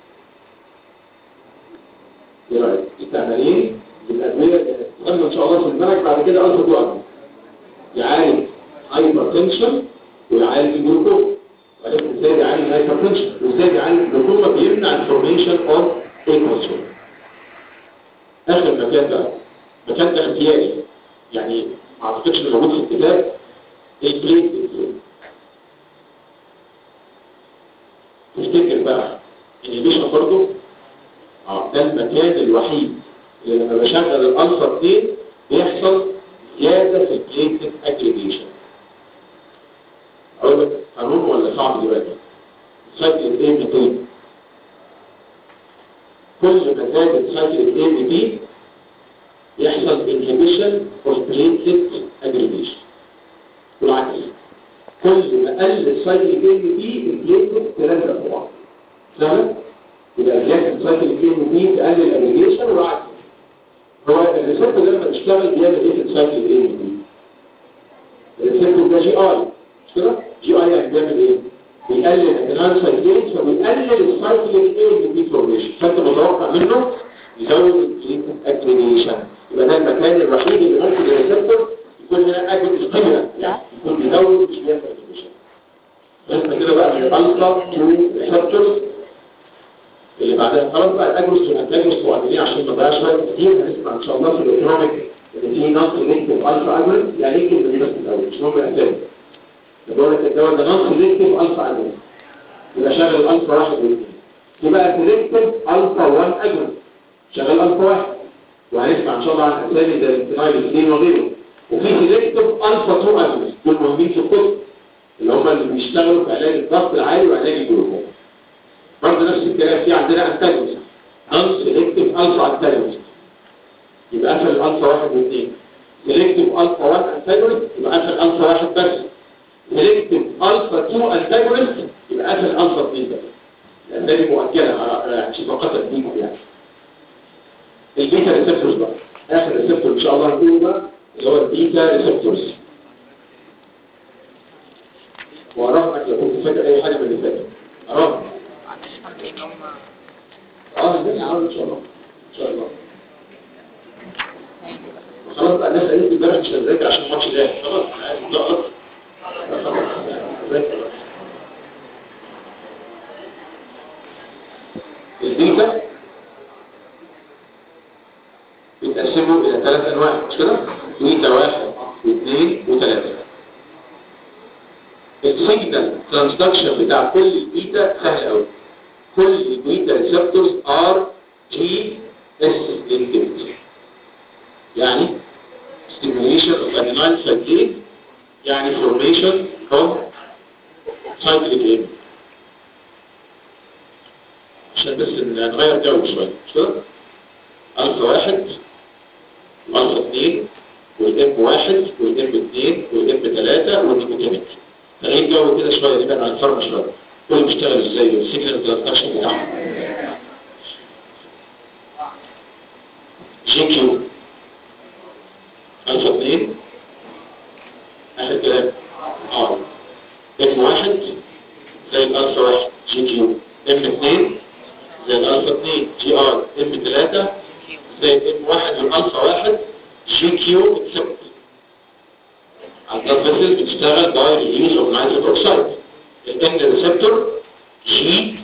ايه رايك استعمالين للادويه اللي هتستخدم ان شاء الله في المنهج بعد كده الفا 2 يعالج هايبر تنشن ويعالج الجلوكوز ولكن ازاي يعالج الهايبر تنشن وازاي يعالج الجلوكوز بيمنع الفورميشن اوف ايكوس اخر مكان ده مكان ده اختياري يعني ما اعتقدش انه موجود في الكتاب البليت تفتكر بقى انيبيشن برضه اه ده المكان الوحيد اللي لما بشغل الالفا 2 بيحصل زياده في البليت اجريجيشن اقول لك قانون ولا صعب دلوقتي سايكل الاي بي تي كل ما زادت سايكل الاي بي تي يحصل inhibition of platelet aggregation والعكس كل ما قل سايكل الاي بي تي البليتلت تلزق طبعا فاهم؟ يبقى زيادة سايكل الاي بي تي تقلل الاجريجيشن والعكس هو الريسبتور لما تشتغل بيعمل ايه في السايكل الاي بي تي؟ الريسبتور ده جي اي مش كده؟ جي اي يعني بيعمل ايه؟ بيقلل الادرينال سايكليز فبيقلل السايكل الاي بي تي فورميشن فانت متوقع منه يزود البليتلت اجريجيشن يبقى ده المكان الوحيد اللي ممكن الريسبتور يكون هنا اجل القيمه يعني يكون بيزود مش بيعمل اجريجيشن بس كده بقى من الالفا تو ريسبتورز اللي بعدها خلاص بقى الاجروس والانتاجروس معادلين عشان ما نضيعش وقت كتير هنسمع ان شاء الله في الايكونوميك ان في نص سيلكتيف الفا اجروس يعني ايه كلمه بس الاول مش مهم الاسامي بقول لك الدواء ده نص سيلكتيف الفا اجروس يبقى شغل الالفا واحد واثنين يبقى سيلكتيف الفا 1 اجروس شغال الفا واحد وهنسمع ان شاء الله عن اسامي زي الانتنايل الاثنين وغيره وفي سيلكتيف الفا 2 اجروس دول مهمين في الكتب اللي هم اللي بيشتغلوا في علاج الضغط العالي وعلاج الجلوكوز برضه نفس الكلام في عندنا انتاجونست نون سيلكتيف الفا انتاجونست يبقى قفل الالفا واحد واثنين سيلكتيف الفا 1 انتاجونست يبقى قفل الفا واحد بس سيلكتيف الفا 2 انتاجونست يبقى قفل الفا 2 بس لان دي مؤجله يعني فقط الدين يعني البيتا ريسبتورز بقى اخر ريسبتور ان شاء الله هنقوله بقى اللي هو البيتا ريسبتورز وأراهنك لو كنت فاكر أي حاجة من اللي فاتت أراهنك اه ازاي ان شاء الله ان شاء الله خلاص بقى الناس قالت لي امبارح مش هنذاكر عشان الماتش جاي خلاص انا عايز لا خلاص ذاكر البيتا بيتقسموا الى ثلاث انواع مش كده؟ بيتا واحد واثنين وثلاثه السيجنال ترانسدكشن بتاع كل البيتا سهل قوي كل البيتا ريسبتورز ار جي اس linked يعني stimulation of animal cyclic يعني formation of cyclic aim عشان بس نغير جو شوية مش كده؟ ألفا واحد وألفا اثنين والإم واحد والإم اثنين والإم ثلاثة والنيكوتينيك تغيير جو كده شوية نبعد عن الفرق شوية كل بيشتغل ازاي والسيجنال ترانسدكشن بتاعهم جي كيو الفا 2 اخر كلام اه ام واحد زي الالفا واحد جي كيو ام 2 زي الالفا 2 جي ار ام 3 زي الام واحد والالفا واحد جي كيو اكسبت البلاد فيسل بتشتغل باي ريليز اوف نيتروك اوكسايد الان ريسبتور جي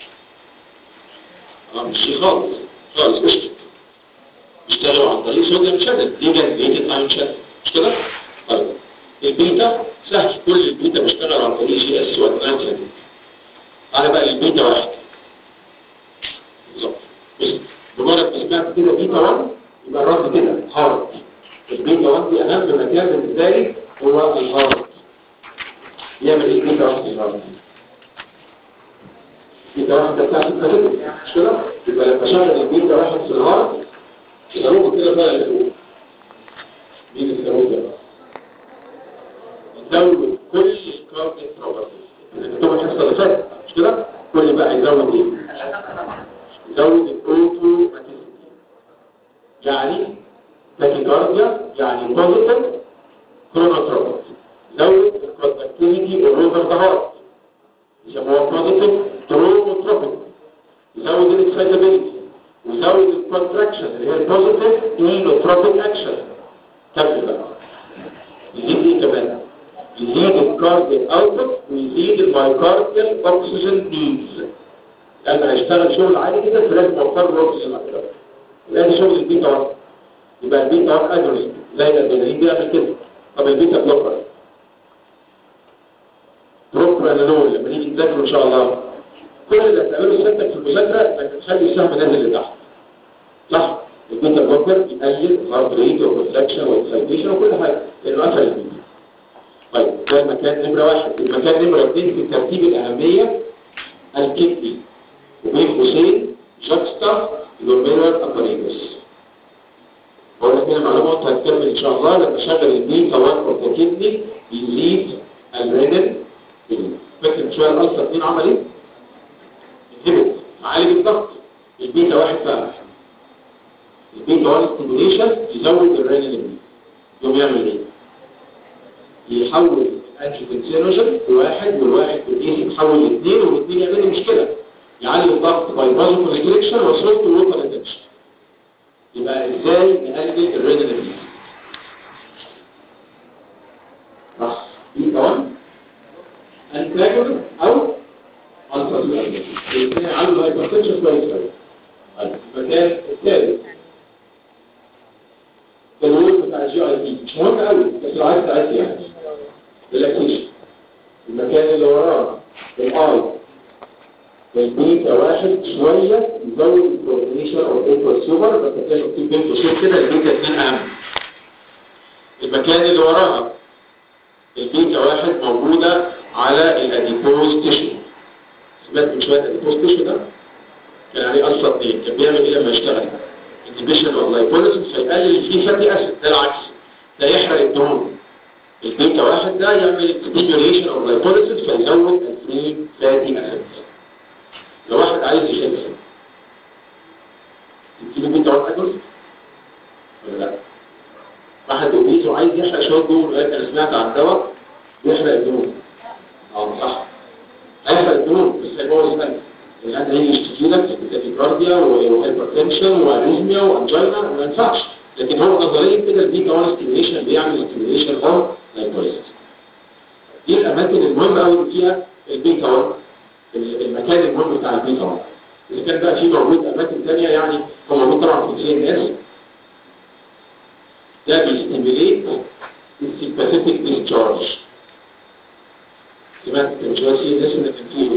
اه مش جي خالص خالص قشطه بيشتغلوا عن طريق صوديوم شانل ليجن ليجن ايون شانل مش كده؟ طيب البيتا سهل كل البيتا بيشتغل عن طريق جي اس 1 شانل انا بقى البيتا واحد بالظبط بس بمجرد ما سمعت كده بيتا 1 يبقى الرد كده هارد البيتا 1 دي اهم مكان بالنسبه لي هو الهارد يعمل ايه البيتا 1 في الهارد بيتا واحد ده بتاع سيمباثيك مش كده؟ يبقى لما شغل البيتا واحد في الهارت الصاروخ كده بقى لفوق مين الصاروخ ده بقى؟ يزود كل الكارديك بروبرتيز طبعا الحصه اللي فاتت مش كده؟ كل بقى يزود ايه؟ يزود الاوتو يعني تاكيكارديا يعني بوزيتيف كرونوتروبيك زود الكونتاكتيفيتي اوفر ذا هارت يسموها بوزيتيف تروموتروبيك يزود الاكسايتابيلتي ويزود الكونتراكشن اللي هي البوزيتيف اينوتروبيك اكشن كمل بقى يزيد ايه كمان يزيد الكارديال اوتبوت ويزيد المايكارديال اوكسجين نيدز لان هيشتغل شغل عالي كده فلازم اوفر له اكسجين اكتر لان شغل البيتا 1 يبقى البيتا 1 اجونست زي الادرينالين بيعمل كده طب البيتا بلوكر بروبرانول لما نيجي نذاكره ان شاء الله كل اللي هتعمله سيادتك في المذاكره انك تخلي السهم نازل لتحت صح البيتا بلوكر يقلل الهارت ريت والريفلكشن والاكسايتيشن وكل حاجه لانه قفل البيتا طيب ده المكان نمره واحد المكان نمره اثنين في ترتيب الاهميه الكتبي وبين قوسين جاكستا لوميرال اباريتس بقول لك هنا معلومه وانت هتكمل ان شاء الله لما شغل البيتا 1 اوف ذا كدني يزيد الرينين فاكر شويه الالسر 2 عمل ايه؟ ينهبط عالج الضغط البيتا واحد فعلا البيتا 1 ستيميوليشن يزود الرينين يقوم يعمل ايه؟ يحول الانجيوتنسينوجين لواحد والواحد بروتين يتحول لاثنين والاثنين يعملوا مشكله يعلي الضغط باي بازو كونستريكشن وصلت ووتر اتنشن يبقى ازاي نقلل الرينين صح دي كمان انتاجون او الفاسولين الاثنين علوا الهايبرتنشن كويس قوي المكان الثالث الوول بتاع الجي اي بي مش مهم قوي بس لو عايز تعدي يعني ريلاكسيشن المكان اللي وراه الاي البيتا واحد شوية يزود الكوردينيشن او ايكوال سوبر بس كان في بين قوسين كده البيتا اثنين اهم المكان اللي وراها البيتا واحد موجودة على الاديبوز تيشو سمعت من شوية الاديبوز تيشو ده كان عليه اصلا اثنين كان بيعمل ايه لما يشتغل inhibition of lipolysis فيقلل فيه فاتي اسيد ده العكس ده يحرق الدهون البيتا واحد ده يعمل stimulation of lipolysis فيزود الفري فاتي اسيد لو واحد عايز يخس تديله بيتا واحد اجل ولا لا واحد اوبيز وعايز يحرق شويه دهون انا سمعت عن دواء يحرق الدهون اه صح هيحرق الدهون بس هيبوظ القلب الآن هي يشتكي لك تاكيكارديا وهايبرتنشن واريزميا وانجينا وما ينفعش لكن هو نظريا كده البيتا 1 ستيميوليشن بيعمل ستيميوليشن اوف لايبوليسيس دي الاماكن المهمه قوي فيها البيتا 1 المكان المهم بتاع البيتا 1 اذا كان بقى في موجود اماكن ثانيه يعني هو موجود طبعا في السي ان اس ده بيستيميليت السيمباثيك ديسشارج سمعت من شويه سي ان اس ان كان فيه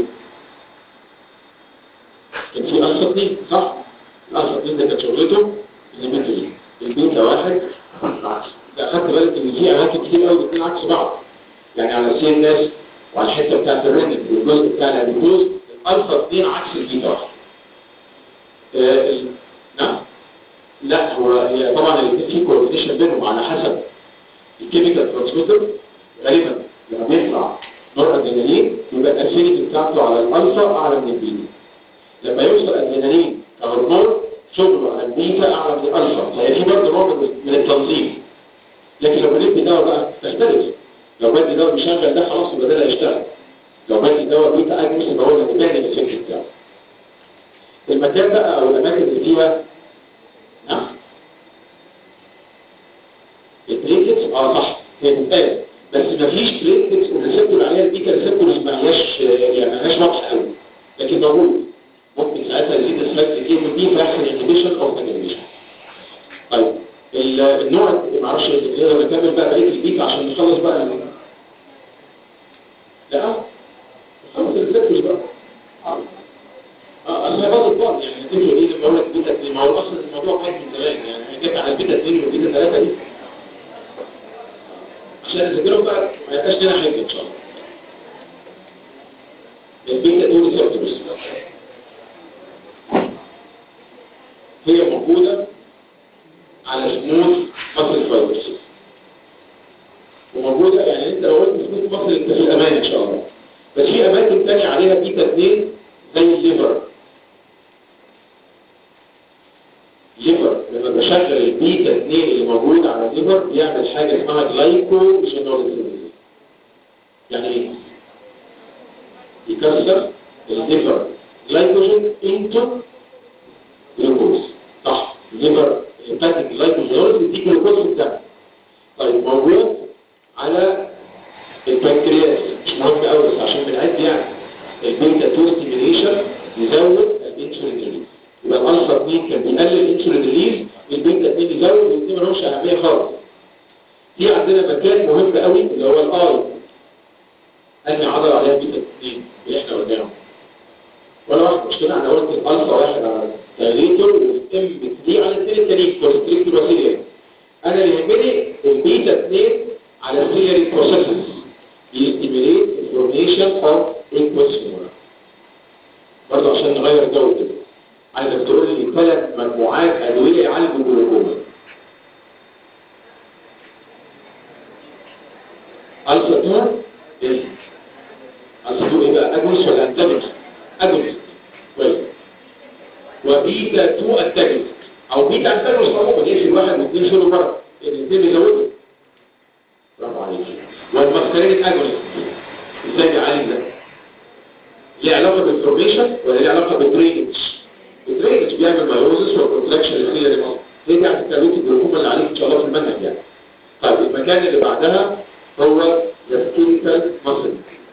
كان في ألسطين صح؟ الألسطين ده كانت شغلته الليمتري البيتا واحد العكس ده أخدت بالك إن في أماكن كتير قوي بتكون عكس بعض يعني على سي ان اس وعلى الحتة بتاعت الرنج والجزء بتاع الأديبوز الألفا 2 عكس البيتا واحد آه ال... نعم لا هو هي طبعا الاثنين في كوردينيشن بينهم على حسب الكيميكال ترانسميتر غالبا لما بيطلع نور ادرينالين يبقى الافينيتي بتاعته على الالفا اعلى من البيتا لما يوصل الادرينالين كهرمون شغله على البيتا اعلى من الالفا فهي في برضه نوع من التنظيم لكن لو بديت دواء بقى تختلف لو بدي دواء بيشغل ده خلاص يبقى ده اللي هيشتغل لو بدي دواء بيتا اجنس يبقى هو اللي بيبان الافكت بتاعه المكان بقى او الاماكن اللي فيها نعم البليتلتس اه صح هي بتتقال بس مفيش بليتلتس الريسبتور عليها البيتا ريسبتورز ما هياش يعني ما هياش واضحه قوي لكن موجود ممكن ساعتها يزيد السلايد كتير من دي فيحصل انهبيشن او انهبيشن طيب النوع ما اعرفش نقدر نكمل بقى بقيه البيتا عشان نخلص بقى ال... لا خلص الريسبتورز بقى اه اصل هي برضه بعض يعني تقول ايه لما اقول لك بيتا 2 ما هو اصلا الموضوع قد من زمان يعني جت على البيتا 2 والبيتا 3 دي عشان نذاكرهم بقى ما يبقاش لنا حاجه ان شاء الله البيتا 2 ريسبتورز هي موجودة على سموث مصر فايبرز وموجودة يعني انت لو قلت سموث مصر انت في الامان ان شاء الله بس في اماكن تانية عليها بيتا 2 زي الليفر ليفر لما بشغل البيتا 2 اللي موجود على الليفر بيعمل حاجة اسمها جلايكوجينوليسيس يعني ايه؟ يكسر الليفر جلايكوجين انتو جلوكوز صح الليفر هيباتيك جلايكوجينوليسيس دي جلوكوز في الدم طيب موجود على البنكرياس مش مهم قوي بس عشان بنعد يعني البيتا 2 ستيميليشن يزود الانسولين ريليز يبقى الالفا 2 كان بيقلل الانسولين ريليز البيتا 2 يزود والاثنين مالهمش اهميه خالص في عندنا مكان مهم قوي اللي هو الاي انهي عضله عليها بيتا 2 اللي احنا قلناهم ولا واحد مش كده انا قلت الالفا واحد على الدايريتور والام 3 على الاثنين التانيين كونستريكتور وسيليا انا اللي يهمني البيتا 2 على السيلياري بروسيسز يستيميليت الفورميشن اوف ايكوس فيمورا برضه عشان نغير جو كده عايزك تقول لي ثلاث مجموعات ادويه يعالجوا الجلوكوما الفا 2 ايه الفا 2 ايه بقى اجونس ولا انتاجونس اجونس كويس وبيتا 2 انتاجونس او بيتا انتاجونس عموما يقفل واحد واثنين شيلوا بره الاثنين بيزودوا برافو عليك والمسكرين الاجونس ازاي بيعالج ده ليه علاقه بالفورميشن ولا ليه علاقه بالدرينج الدرينج بيعمل مايوزس وكونتراكشن للسيلري ماسل هي دي هتتكلموا الجلوكوما اللي عليك ان شاء الله في المنهج يعني طيب المكان اللي بعدها هو السكيليتال ماسل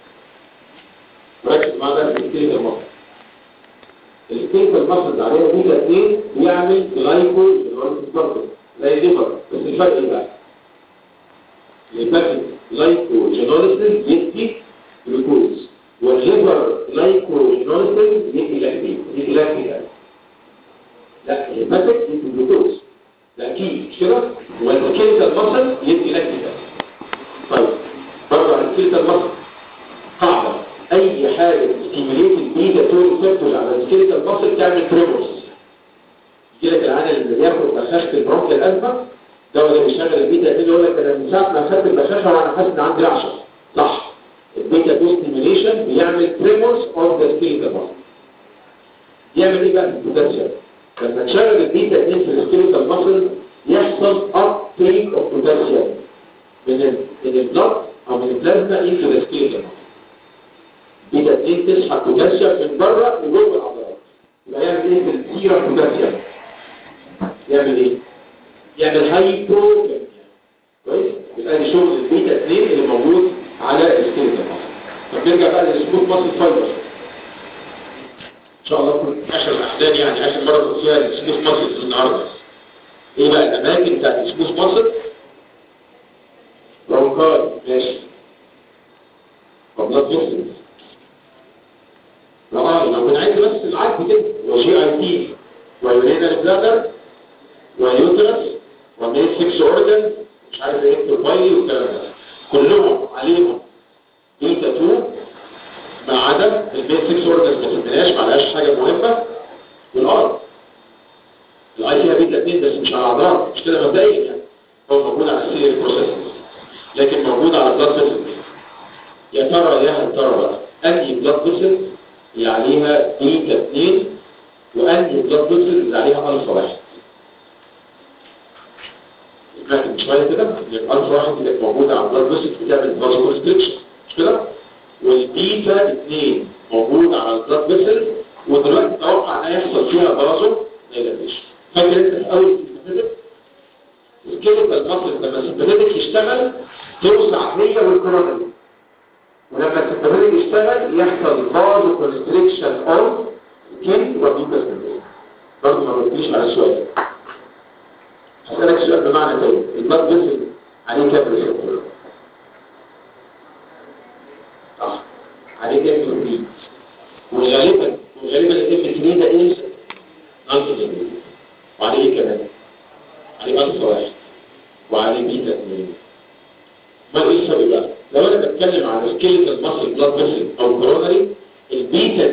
ركز معانا في السكيليتال ماسل السكيليتال ماسل اللي عليها بيتا 2 بيعمل جلايكو برضه زي الليفر بس الفرق ايه بقى؟ الهيباتيك لايكوجينوليسيس يدي جلوكوز والليفر لايكوجينوليسيس يدي لاكتين يدي لاكتين لا الهيباتيك يدي جلوكوز ده اكيد مش كده والسكيلتال ماسل يدي لاكتين طيب برضه على السكيلتال ماسل قاعده اي حاجه ستيميليت البيتا 2 ريسبتورز على السكيلتال ماسل تعمل تريمورز يجي لك العيان اللي بياخد بخاخه البرونكيال الالفا ده اللي بيشغل البيتا 2 يقول لك انا من ساعه ما اخدت البخاخه وانا حاسس ان عندي رعشه صح البيتا 2 ستيميليشن بيعمل تريمورز اوف ذا سكيلتال ماسل يعمل ايه بقى البوتنشال لما تشغل البيتا 2 في السكيلتال ماسل يحصل اب تيك اوف بوتنشال من ال من البلد او من البلازما انتو ذا سكيلتال ماسل بيتا 2 تسحب بوتنشال من بره لجوه العضلات يبقى يعمل ايه في السيرم بوتنشال يعمل ايه يعمل هايبو كويس يبقى دي شغل البيتا 2 اللي موجود على السكيلتال طب نرجع بقى للسموث ماسل فايبر ان شاء الله كل اخر الاحزان يعني اخر مره نقول فيها السموث ماسل النهارده ايه بقى الاماكن بتاعت السموث ماسل برونكاي ماشي وبلاد فيسلز اه لو بنعد بس العد كده وجي اي تي ويورينال بلادر ويوترس ومين 6 اورجن مش عارف ايه البايلي والكلام ده كلهم عليهم بيتا 2 ما عدا المين 6 اورجن ما سميناش ما عليهاش حاجه مهمه والارض الاي فيها بيتا 2 بس مش على الاعضاء مش كده مبدئيا يعني هو موجود على السيريال بروسيسز لكن موجود على البلاد فيسلز يا ترى يا هل ترى بقى انهي بلاد فيسلز اللي عليها بيتا 2 وانهي بلاد فيسلز اللي عليها الفا واحد لكن شوية كده الالفا واحد اللي موجودة على البلاد فيسلز بتعمل فازو كونستريكشن مش كده والبيتا 2 موجود على البلاد فيسلز ودلوقتي توقع ان يحصل فيها فازو دايلاتيشن فاكر انت في اول السكيلتال ماسل لما السمباتيك يشتغل توسع هي والكورونري ولما السمباتيك يشتغل يحصل فازو كونستريكشن اوف سكين وبيتا برضه ما قلتليش على السؤال هسألك سؤال بمعنى تاني البلاد فيسل عليه كام ريسبتور؟ صح عليه كام بروتين وغالبا وغالبا الام 3 ده ايه؟ نانتوجين وعليه ايه كمان؟ عليه الفا واحد وعليه بيتا 2 ما ايه السبب بقى؟ لو انا بتكلم عن سكيلتال ماسل بلاد فيسل او كورونري البيتا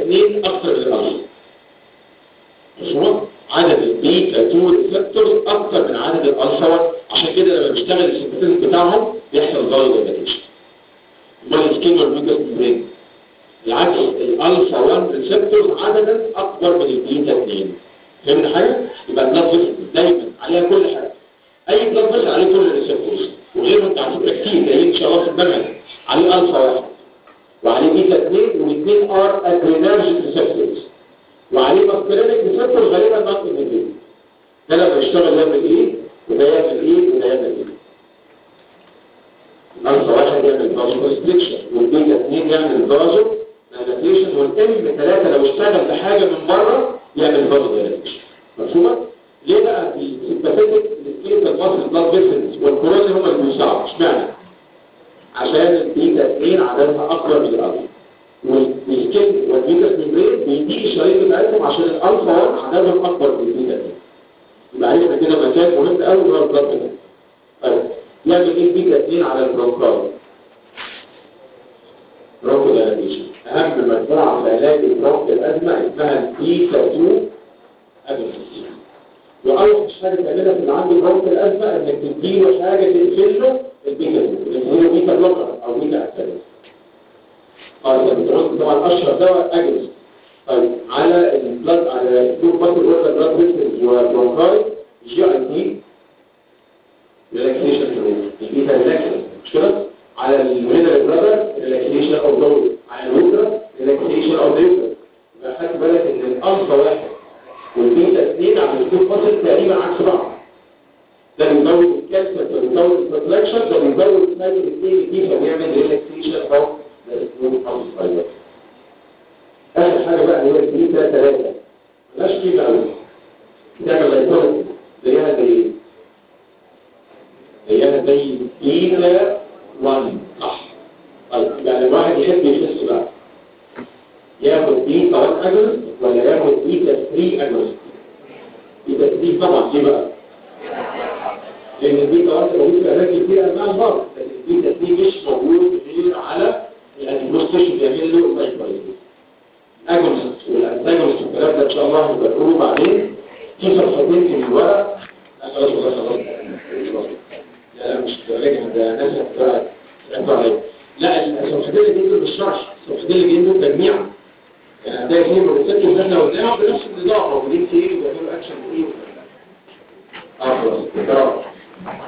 2 اكثر من الالفا مفهوم عدد البيتا 2 ريسبتورز اكثر من عدد الالفا 1 عشان كده لما بيشتغل السيمباثيك بتاعهم بيحصل فالو دايلاتيشن امال السكين والميوكس ميمبرين بالعكس الالفا 1 ريسبتورز عددا اكبر من البيتا 2 فهمت حاجه يبقى البلاد فيسل دايما عليها كل حاجه اي بلاد فيسل عليه كل الريسبتورز وغيره انت على فكره كتير جايين ان شاء الله في المنهج عليه الفا 1 وعليه بيتا 2 والاثنين ار ادرينرجيك ريسبتورز وعليه ماسكرينيك ريسبتور غالبا نقص من ده لما يشتغل يعمل ايه وده يعمل ايه وده يعمل ايه الالفا واحد يعمل فازو كونستريكشن والبيتا 2 يعمل فازو دايلاتيشن والام 3 لو اشتغل بحاجه من بره يعمل فازو دايلاتيشن مفهومه ليه بقى السيمباثيك السكيلتال ماسل بلاد فيسلز والكوروني هم اللي بيساعدوا اشمعنى عشان البيتا 2 عددها اكبر من الالفا والسكين والبيتا ميمبرين بيديك الشرايين بتاعتهم عشان الالفا 1 عددهم اكبر من البيتا 2 يبقى عرفنا كده مكان مهم قوي هو البلاد فيسلز طيب يعمل ايه البيتا 2 على البرونكاي برونكو دايلاتيشن اهم مجموعه في علاج البرونك الازمه اسمها البيتا 2 اجنسي واول حاجه تعملها في اللي عنده برونك الازمه انك تديله حاجه تقفل له البيتا 2 اللي هي بيتا بلوكر او بيتا اكتيفيتي اه البرونك طبعا اشهر دواء اجنسي طيب على البلاد على الدور مصر ولا بلاد فيسلز والبرونكاي جي اي تي ريلاكسيشن البيتا ريلاكسيشن مش كده على المينرال برادر ريلاكسيشن او دور على الوتر ريلاكسيشن او دور يبقى خدت بالك ان الالفا واحد والبيتا اثنين على الدور مصر تقريبا عكس بعض ده بيزود الكالسيوم ده بيزود الكونتراكشن ده بيزود سايكل الاثنين دي فبيعمل ريلاكسيشن او اخر حاجه بقى هي البيتا 3 مالهاش قيمه قوي بتعمل لايكولوجي زيها زي ايه؟ هي زي بيتا 1 صح طيب يعني الواحد يحب يخس بقى ياخد بيتا 1 اجلس ولا ياخد بيتا 3 اجلس بيتا 3 طبعا ليه بقى لان البيتا 1 موجود في اماكن كتير انواع بعض لكن البيتا 3 مش موجود غير على الادمنستريشن بيعمل له مايكرويزيشن اجلس والانتاجونست والكلام ده ان شاء الله هنبقى نقوله بعدين في صفحتين في الورق لا خلاص خلاص خلاص لا مش راجع ده ناس هتبقى عليه لا الصفحتين اللي جايين بالشرح الصفحتين اللي جايين تجميع يعني هتلاقي فيهم الريسبت اللي احنا قلناها بنفس النظام موجودين فيه وبيعملوا اكشن ايه اه خلاص